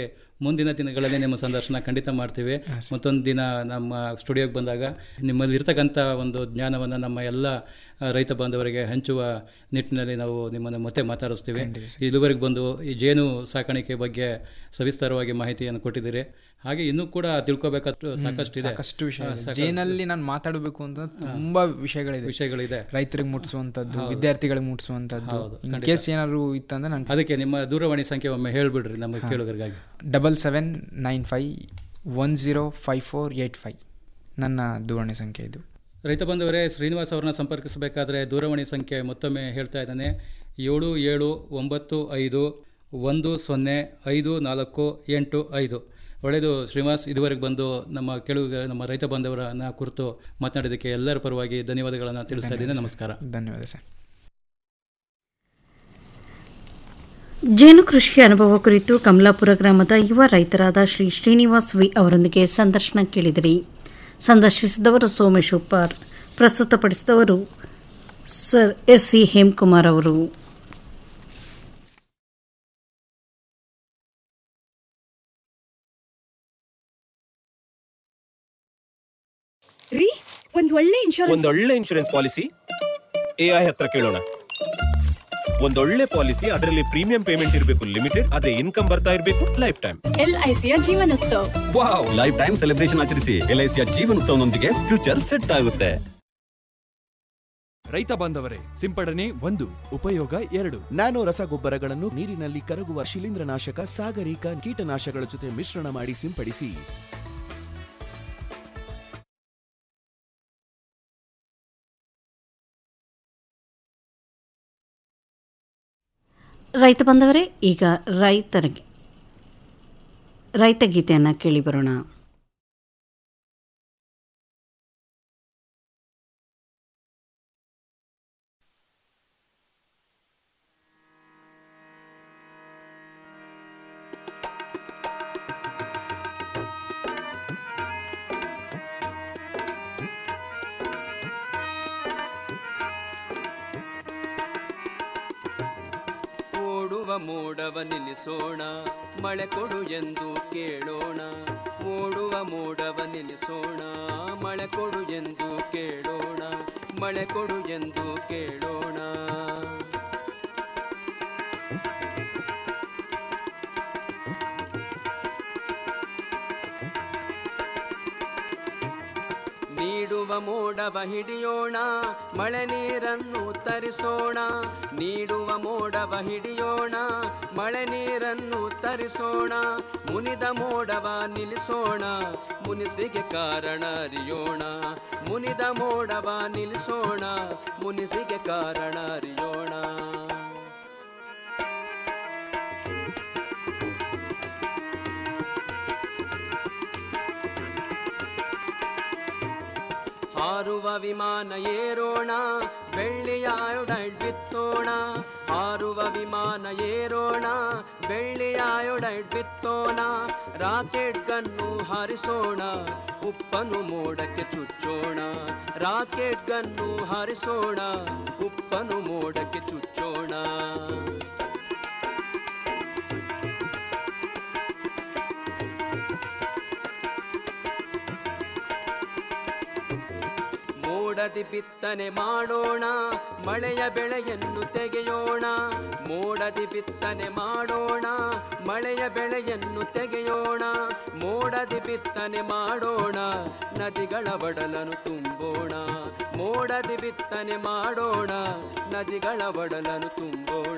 S7: ಮುಂದಿನ ದಿನಗಳಲ್ಲಿ ನಿಮ್ಮ ಸಂದರ್ಶನ ಖಂಡಿತ ಮಾಡ್ತೀವಿ ಮತ್ತೊಂದು ದಿನ ನಮ್ಮ ಸ್ಟುಡಿಯೋಗೆ ಬಂದಾಗ ನಿಮ್ಮಲ್ಲಿ ಇರ್ತಕ್ಕಂಥ ಒಂದು ಜ್ಞಾನವನ್ನು ನಮ್ಮ ಎಲ್ಲ ಆ, ರೈತ ಬಾಂಧವರಿಗೆ ಹಂಚುವ ನಿಟ್ಟಿನಲ್ಲಿ ನಾವು ನಿಮ್ಮನ್ನು ಮತ್ತೆ ಮಾತಾಡಿಸ್ತೀವಿ ಇದುವರೆಗೆ ಬಂದು ಈ ಜೇನು ಸಾಕಾಣಿಕೆ ಬಗ್ಗೆ ಸವಿಸ್ತಾರವಾಗಿ ಮಾಹಿತಿಯನ್ನು ಕೊಟ್ಟಿದ್ದೀರಿ ಹಾಗೆ ಇನ್ನೂ ಕೂಡ ತಿಳ್ಕೊಬೇಕಾದ ಸಾಕಷ್ಟು ಇದೆ
S8: ಸಾಕಷ್ಟು ವಿಷಯ
S7: ಆ,
S8: ಇದೆ.
S7: ಸಾಕ-
S8: ಜೇನಲ್ಲಿ ನಾನು ಮಾತಾಡಬೇಕು ಅಂತ ತುಂಬಾ ವಿಷಯಗಳಿದೆ
S7: ವಿಷಯಗಳಿದೆ
S8: ರೈತರಿಗೆ ಮುಟ್ಟಿಸುವಂತದ್ದು ವಿದ್ಯಾರ್ಥಿಗಳಿಗೆ ಮುಟ್ಟಿಸುವಂತದ್ದು
S7: ಹೌದು,
S8: ಇನ್
S7: ಖಂಡಿತ.
S8: ಕೇಸ್ ಏನಾದ್ರು ಇತ್ತಂದ್ರೆ ನಾನು
S7: ಅದಕ್ಕೆ ನಿಮ್ಮ ದೂರವಾಣಿ ಸಂಖ್ಯೆ ಒಮ್ಮೆ ಹೇಳ್ಬಿಡ್ರಿ ನಮ್ಮ ಕೇಳುಗರಿಗಾಗಿ
S8: double seven nine five one zero five four eight five ನನ್ನ ದೂರವಾಣಿ ಸಂಖ್ಯೆ ಇದು
S7: ರೈತ ಬಂಧುವರೇ ಶ್ರೀನಿವಾಸ್ ಅವರನ್ನ ಸಂಪರ್ಕಿಸಬೇಕಾದ್ರೆ ದೂರವಾಣಿ ಸಂಖ್ಯೆ ಮತ್ತೊಮ್ಮೆ ಹೇಳ್ತಾ ಇದ್ದಾನೆ ಏಳು ಏಳು ಒಂಬತ್ತು ಐದು ಒಂದು ಸೊನ್ನೆ ಐದು ನಾಲ್ಕು ಎಂಟು ಐದು ಒಳ್ಳೆಯದು ಶ್ರೀನಿವಾಸ್ ಇದುವರೆಗೆ ಬಂದು ನಮ್ಮ ಕೆಳಗ ನಮ್ಮ ರೈತ ಬಾಂಧವರನ್ನ ಕುರಿತು ಮಾತನಾಡೋದಕ್ಕೆ ಎಲ್ಲರ ಪರವಾಗಿ ಧನ್ಯವಾದಗಳನ್ನು ತಿಳಿಸ್ತಾ ಇದ್ದೀನಿ ನಮಸ್ಕಾರ
S8: ಧನ್ಯವಾದ ಸರ್
S2: ಜೇನು ಕೃಷಿ ಅನುಭವ ಕುರಿತು ಕಮಲಾಪುರ ಗ್ರಾಮದ ಯುವ ರೈತರಾದ ಶ್ರೀ ಶ್ರೀನಿವಾಸ್ ವಿ ಅವರೊಂದಿಗೆ ಸಂದರ್ಶನ ಕೇಳಿದಿರಿ ಸಂದರ್ಶಿಸಿದವರು ಸೋಮೇಶ್ ಉಪ್ಪಾರ್ ಪ್ರಸ್ತುತಪಡಿಸಿದವರು ಸರ್ ಎಸ್ ಸಿ ಹೇಮ್ಕುಮಾರ್ ಅವರು
S9: ರೀ ಒಂದ್ ಒಳ್ಳೆ ಇನ್ಶೂರೆನ್ಸ್
S10: ಒಂದೊಳ್ಳೆ ಇನ್ಶೂರೆನ್ಸ್ ಪಾಲಿಸಿ ಎಐ ಹತ್ರ ಕೇಳೋಣ ಒಂದೊಳ್ಳೆ ಪಾಲಿಸಿ ಅದರಲ್ಲಿ ಪ್ರೀಮಿಯಂ ಪೇಮೆಂಟ್ ಇರಬೇಕು ಲಿಮಿಟೆಡ್ ಅದೇ ಇನ್ಕಮ್ ಬರ್ತಾ ಇರಬೇಕು ಲೈಫ್ ಟೈಮ್
S9: ಎಲ್ ಐ ಸಿಯ Jeevan Utsav
S10: wow life time celebration ಆಚರಿಸಿ ಎಲ್ಐಸಿಯ ಜೀವನ ಉತ್ಸವನೊಂದಿಗೆ ಫ್ಯೂಚರ್ ಸೆಟ್ ಆಗುತ್ತೆ
S11: ರೈತ ಬಾಂಧವರೇ ಸಿಂಪಡಣೆ ಒಂದು ಉಪಯೋಗ ಎರಡು
S12: ನ್ಯಾನೋ ರಸಗೊಬ್ಬರಗಳನ್ನು ನೀರಿನಲ್ಲಿ ಕರಗುವ ಶಿಲೀಂಧ್ರನಾಶಕ ಸಾಗರಿಕ ಕೀಟನಾಶಕಗಳ ಜೊತೆ ಮಿಶ್ರಣ ಮಾಡಿ ಸಿಂಪಡಿಸಿ
S2: ರೈತ ಬಂದವರೇ ಈಗ ರೈತರಿಗೆ ರೈತ ಗೀತೆಯನ್ನು ಕೇಳಿ ಬರೋಣ
S13: ಓಡುವ ಮೋಡವ ನಿಲ್ಲಿಸೋಣ ಮಳೆ ಕೊಡು ಎಂದು ಕೇಳೋಣ ಓಡುವ ಮೋಡವ ನಿಲ್ಲಿಸೋಣ ಮಳೆ ಕೊಡು ಎಂದು ಕೇಳೋಣ ಮಳೆ ಕೊಡು ಎಂದು ಕೇಳೋಣ ನೀಡುವ ಮೋಡವ ಹಿಡಿಯೋಣ ಮಳೆ ನೀರನ್ನು ತರಿಸೋಣ ನೀಡುವ ಮೋಡವ ಹಿಡಿಯೋಣ ಮಳೆ ನೀರನ್ನು ತರಿಸೋಣ ಮುನಿದ ಮೋಡವ ನಿಲ್ಲಿಸೋಣ ಮುನಿಸಿಗೆ ಕಾರಣ ಅರಿಯೋಣ ಮುನಿದ ಮೋಡವ ನಿಲ್ಲಿಸೋಣ ಮುನಿಸಿಗೆ ಕಾರಣ ಅರಿಯೋಣ ಹಾರುವ ವಿಮಾನ ಏರೋಣ ಬೆಳ್ಳಿಯ ಆಯೋಡೈಡ್ ಬಿತ್ತೋಣ ಹಾರುವ ವಿಮಾನ ಏರೋಣ ಬೆಳ್ಳಿಯ ಆಯೋಡೈಡ್ ಬಿತ್ತೋಣ ರಾಕೆಟ್ ಗನ್ನು ಹಾರಿಸೋಣ ಉಪ್ಪನು ಮೋಡಕ್ಕೆ ಚುಚ್ಚೋಣ ರಾಕೆಟ್ ಗನ್ನು ಹಾರಿಸೋಣ ಉಪ್ಪನು ಮೋಡಕ್ಕೆ ಚುಚ್ಚೋಣ ಮೋಡದಿ ಬಿತ್ತನೆ ಮಾಡೋಣ ಮಳೆಯ ಬೆಳೆಯನ್ನು ತೆಗೆಯೋಣ ಮೋಡದಿ ಬಿತ್ತನೆ ಮಾಡೋಣ ಮಳೆಯ ಬೆಳೆಯನ್ನು ತೆಗೆಯೋಣ ಮೋಡದಿ ಬಿತ್ತನೆ ಮಾಡೋಣ ನದಿಗಳ ಒಡಲನ್ನು ತುಂಬೋಣ ಮೋಡದಿ ಬಿತ್ತನೆ ಮಾಡೋಣ ನದಿಗಳ ಒಡಲನ್ನು ತುಂಬೋಣ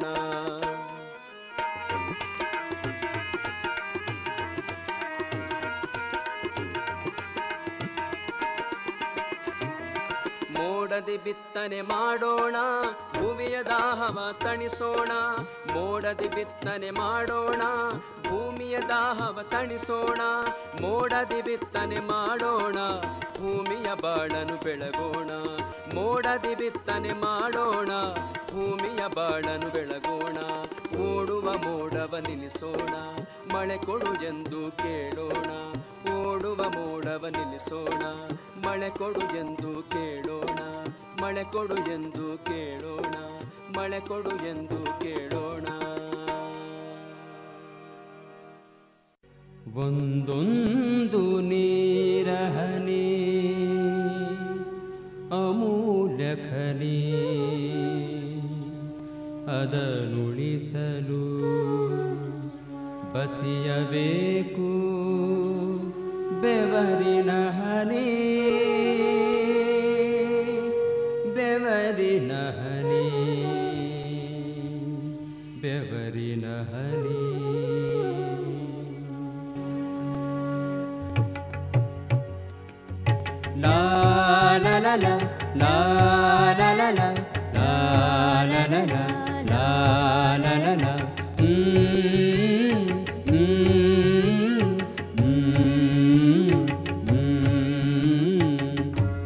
S13: ಮೋಡದಿ ಬಿತ್ತನೆ ಮಾಡೋಣ ಭೂಮಿಯ ದಾಹವ ತಣಿಸೋಣ ಮೋಡದಿ ಬಿತ್ತನೆ ಮಾಡೋಣ ಭೂಮಿಯ ದಾಹವ ತಣಿಸೋಣ ಮೋಡದಿ ಬಿತ್ತನೆ ಮಾಡೋಣ ಭೂಮಿಯ ಬಾಳನು ಬೆಳಗೋಣ ಮೋಡದಿ ಬಿತ್ತನೆ ಮಾಡೋಣ ಭೂಮಿಯ ಬಾಳನು ಬೆಳಗೋಣ ಓಡುವ ಮೋಡವ ನಿಲ್ಲಿಸೋಣ ಮಳೆ ಕೊಡು ಎಂದು ಕೇಳೋಣ ಓಡುವ ಮೋಡವ ನಿಲ್ಲಿಸೋಣ ಮಳೆ ಕೊಡು ಎಂದು ಕೇಳೋಣ ಮಳೆ ಕೊಡು ಎಂದು ಕೇಳೋಣ ಮಳೆ ಕೊಡು ಎಂದು ಕೇಳೋಣ ಒಂದೊಂದು ನೀರಹನಿ ಅಮೂಲ್ಯ ಖನಿ ಅದನುಳಿಸಲು ಬಸಿಯಬೇಕು ಬೆವರಿನ ಹನಿ ಬೆವರಿನ ಹನಿ ಬೆವರಿನ ಹನಿ ಲಾ la la la la la la la la la la la la la la la Mm, mm, mm, mm.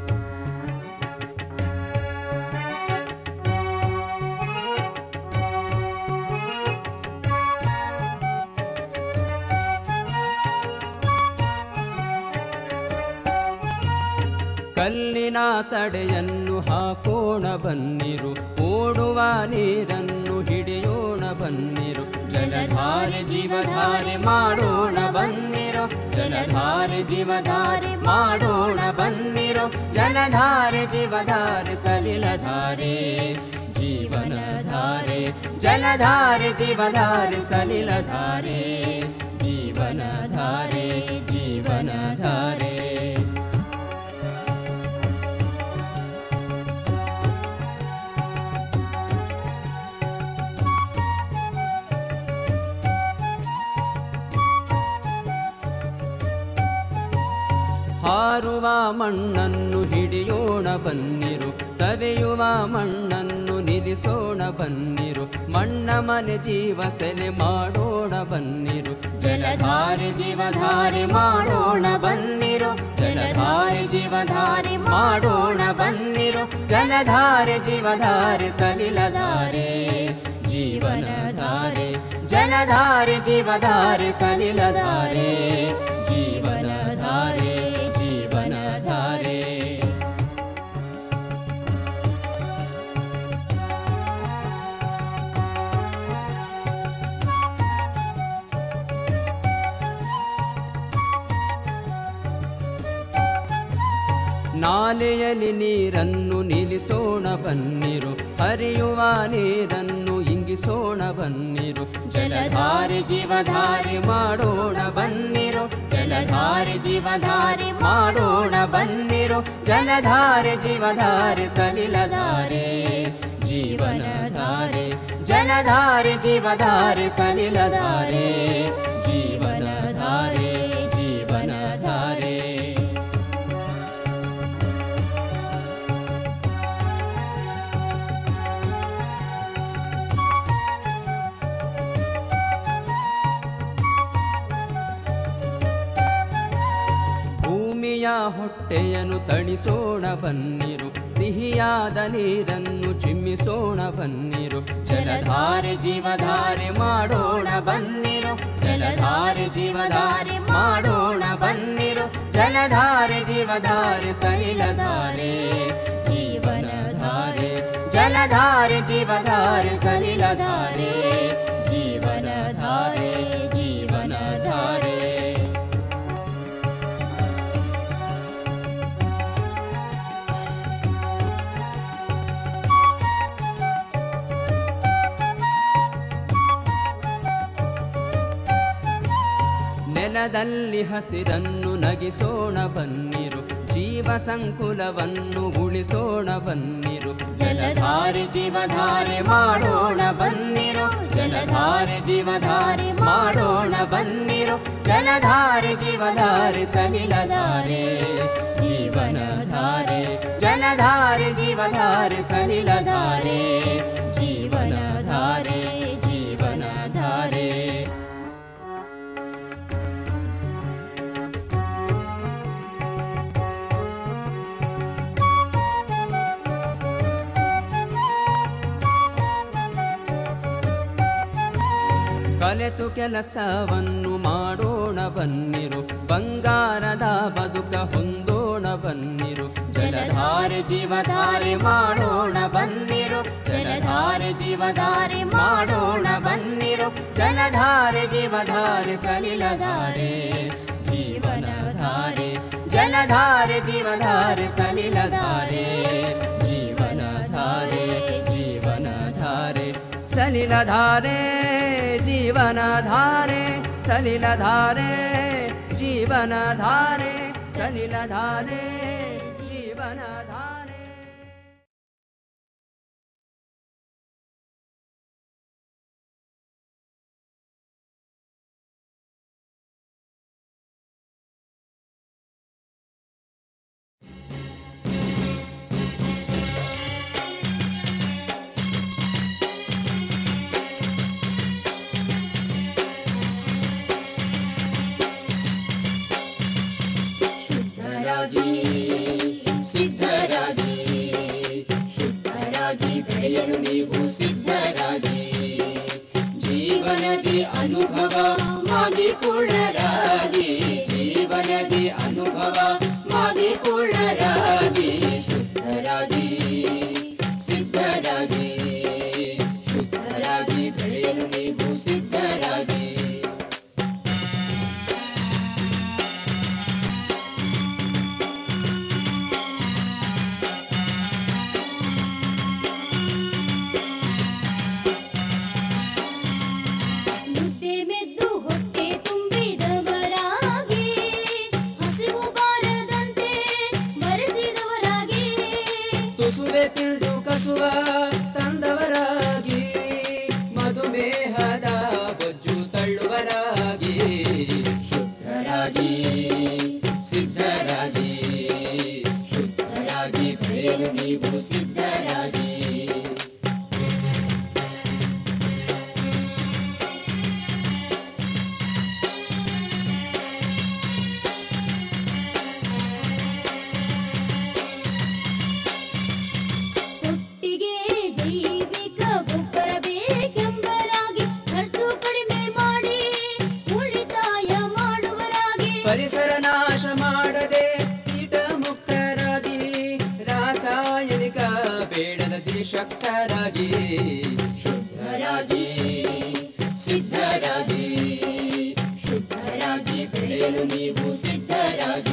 S13: ಕಲ್ಲಿನ ತಡೆಯನ್ನು ಹಾಕೋಣ ಬನ್ನಿರು ಓಡುವ ನೀರನ್ನು ಹಿಡಿಯೋಣ ಬನ್ನಿರು ಜಲಧಾರೆ ಜೀವಧಾರೆ ಮಾಡೋಣ ಬನ್ನಿರು ಜಲಧಾರೆ ಜೀವಧಾರೆ ಮಾಡೋಣ ಬನ್ನಿರು ಜಲಧಾರೆ ಜೀವಧಾರೆ ಸಲಿಲಧಾರೆ ಜೀವನಧಾರೆ ಜಲಧಾರೆ ಜೀವಧಾರೆ ಸಲಿಲಧಾರೆ ಜೀವನಧಾರೆ ಜೀವನಧಾರೆ ಹಾರುವ ಮಣ್ಣನ್ನು ಹಿಡಿಯೋಣ ಬನ್ನಿರು ಸವೆಯುವ ಮಣ್ಣನ್ನು ನಿಲ್ಲಿಸೋಣ ಬನ್ನಿರು ಮಣ್ಣ ಮನೆ ಜೀವ ಸೆಲೆ ಮಾಡೋಣ ಬನ್ನಿರು ಜಲಧಾರೆ ಜೀವಧಾರೆ ಮಾಡೋಣ ಬನ್ನಿರು ಜಲಧಾರೆ ಜೀವಧಾರೆ ಮಾಡೋಣ ಬನ್ನಿರು ಜಲಧಾರೆ ಜೀವಧಾರೆ ಸಲಿಲಧಾರೆ ಜೀವನಧಾರೆ ಜಲಧಾರೆ ಜೀವಧಾರೆ ಸಲಿಲಧಾರೆ ಜೀವನಧಾರೆ ಜೀವನಧಾರೆ ನಾಲೆಯಲ್ಲಿ ನೀರನ್ನು ನಿಲ್ಲಿಸೋಣ ಬನ್ನಿರು ಹರಿಯುವ ನೀರನ್ನು ಇಂಗಿಸೋಣ ಬನ್ನಿರು ಜಲಧಾರೆ ಜೀವಧಾರೆ ಮಾಡೋಣ ಬನ್ನಿರು ಜಲಧಾರೆ ಜೀವಧಾರೆ ಮಾಡೋಣ ಬನ್ನಿರು ಜಲಧಾರೆ ಜೀವಧಾರೆ ಸಲಿಲಧಾರೆ ಜೀವನಧಾರೆ ಜಲಧಾರೆ ಜೀವಧಾರೆ ಸಲಿಲಧಾರೆ ಜೀವನಧಾರೆ ಜೀವನಧಾರೆ ಭೂಮಿಯ ಹೊಟ್ಟೆಯನ್ನು ತಣಿಸೋಣ ಬನ್ನಿರು ಸಿಹಿಯಾದ ನೀರನ್ನು ಚಿಮ್ಮಿಸೋಣ ಬನ್ನಿರು ಜಲಧಾರೆ ಜೀವಧಾರೆ ಮಾಡೋಣ ಬನ್ನಿರು ಜಲಧಾರೆ ಜೀವಧಾರೆ ಮಾಡೋಣ ಬನ್ನಿರು ಜಲಧಾರೆ ಜೀವಧಾರೆ ಸಲಿಲಧಾರೆ ಜೀವನಧಾರೆ ಜಲಧಾರೆ ಜೀವಧಾರೆ ಸಲಿಲಧಾರೆ ಜೀವನಧಾರೆ ಜೀವನಧಾರೆ ನೆಲದಲ್ಲಿ ಹಸಿರನ್ನು ನಗಿಸೋಣ ಬನ್ನಿರು ಜೀವ ಸಂಕುಲವನ್ನು ಉಳಿಸೋಣ ಬನ್ನಿರು ಜಲಧಾರೆ ಜೀವಧಾರೆ ಮಾಡೋಣ ಬನ್ನಿರು ಜಲಧಾರೆ ಜೀವಧಾರೆ ಮಾಡೋಣ ಬನ್ನಿರು ಜಲಧಾರೆ ಜೀವಧಾರೆ ಸಲಿಲಧಾರೆ ಜೀವನಧಾರೆ ಜಲಧಾರೆ ಜೀವಧಾರೆ ಸಲಿಲಧಾರೆ ಜೀವನಧಾರೆ ಜೀವನಧಾರೆ ಕಲೆತು ಕೆಲಸವನ್ನು ಮಾಡೋಣ ಬನ್ನಿರು ಬಂಗಾರದ ಬದುಕ ಹೊಂದೋಣ ಬನ್ನಿರು ಜಲಧಾರೆ ಜೀವಧಾರೆ ಮಾಡೋಣ ಬನ್ನಿರು ಜಲಧಾರೆ ಜೀವಧಾರೆ ಮಾಡೋಣ ಬನ್ನಿರು ಜಲಧಾರೆ ಜೀವ ಜೀವನಧಾರೆ ಸಲಿಲಧಾರೆ ಜೀವನಧಾರೆ ಜಲಧಾರೆ ಜೀವಧಾರೆ ಸಲಿಲಧಾರೆ ಜೀವನಧಾರೆ ಜೀವನಧಾರೆ ಸಲಿಲಧಾರೆ ಜೀವನಧಾರೆ ಸಲಿಲಧಾರೆ ಜೀವನಧಾರೆ ಸಲಿಲಧಾರೆ ಜೀವನಧಾರೆ
S14: ಶುದ್ಧರಾಗಿ ಸಿದ್ಧರಾಗಿ ಶುದ್ಧರಾಗಿ ಬೆಳೆಯಲು ನೀವು ಸಿದ್ಧರಾಗಿ ಜೀವನದಿ ಅನುಭವ ಮಾಗಿ ಪೂರ್ಣರಾಗಿ ಜೀವನದಿ ಅನುಭವ ಮಾಗಿ ಪೂರ್ಣರಾಗಿ ಶುದ್ಧರಾಗಿ ಸಿದ್ಧರಾಗಿ ಶುದ್ಧರಾಗಿ ಬೆಳೆಯಲು ನೀವು ಸಿದ್ಧರಾಗಿ ಮುದ್ದೆ ಮೆದ್ದು ಹೊಟ್ಟೆ ತುಂಬಿದವರಾಗಿ ಹಸಿವು ಬಾರದಂತೆ ಬರೆಸಿದವರಾಗಿ
S13: ತುಸುವೆ ತಿಳಿದು ಕಸುವ ತಂದವರಾಗಿ ಮಧುಮೇಹದ ಬೊಜ್ಜು ತಳ್ಳುವರಾಗಿ
S14: ಶುದ್ಧರಾಗಿ ಸಿದ್ಧರಾಗಿ ಶುದ್ಧರಾಗಿ ಬೆಳೆಯಲು ನೀವು ಸಿದ್ಧರಾಗಿ ಒಟ್ಟಿಗೆ ಜೈವಿಕ ಗೊಬ್ಬರ ಬೇಕೆಂಬರಾಗಿ ಖರ್ಚು ಕಡಿಮೆ ಮಾಡಿ ಉಳಿತಾಯ ಮಾಡುವರಾಗಿ
S13: ಪರಿಸರ ನಾಶ ಮಾಡದೆ ಕೀಟ ಮುಕ್ತರಾಗಿ ರಾಸಾಯನಿಕ ಬೇಡದ ಶಕ್ತರಾಗಿ
S14: ಶುದ್ಧರಾಗಿ ಸಿದ್ಧರಾಗಿ ಶುದ್ಧರಾಗಿ ಬೆಳೆಯಲು ನೀವು ಸಿದ್ಧರಾಗಿ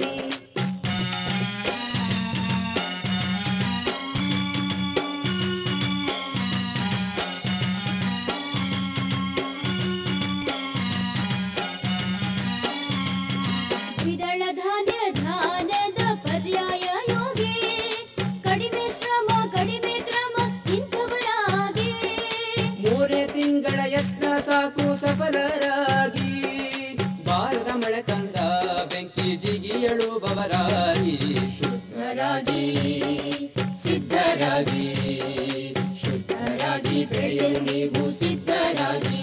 S14: ದ್ವಿದಳ ಧಾನ್ಯ ಧಾನ್ಯದ ಪರ್ಯಾಯ ಯೋಗಿ ಕಡಿಮೆ ಶ್ರಮ ಕಡಿಮೆ ಕ್ರಮ ಇಂಥವರಾಗಿ
S13: ಮೂರೇ ತಿಂಗಳ ಯತ್ನ ಸಾಕು ಸಫಲರಾಗಿ ಬಾರದ ಮಳೆ ತಂದ ಬೆಂಕಿ ಜಿಗಿಯಳುವವರಾಗಿ
S14: ಶುದ್ಧರಾಗಿ ಸಿದ್ಧರಾಗಿ ಶುದ್ಧರಾಗಿ ಬೆಳೆಯಲು ನೀವು ಸಿದ್ಧರಾಗಿ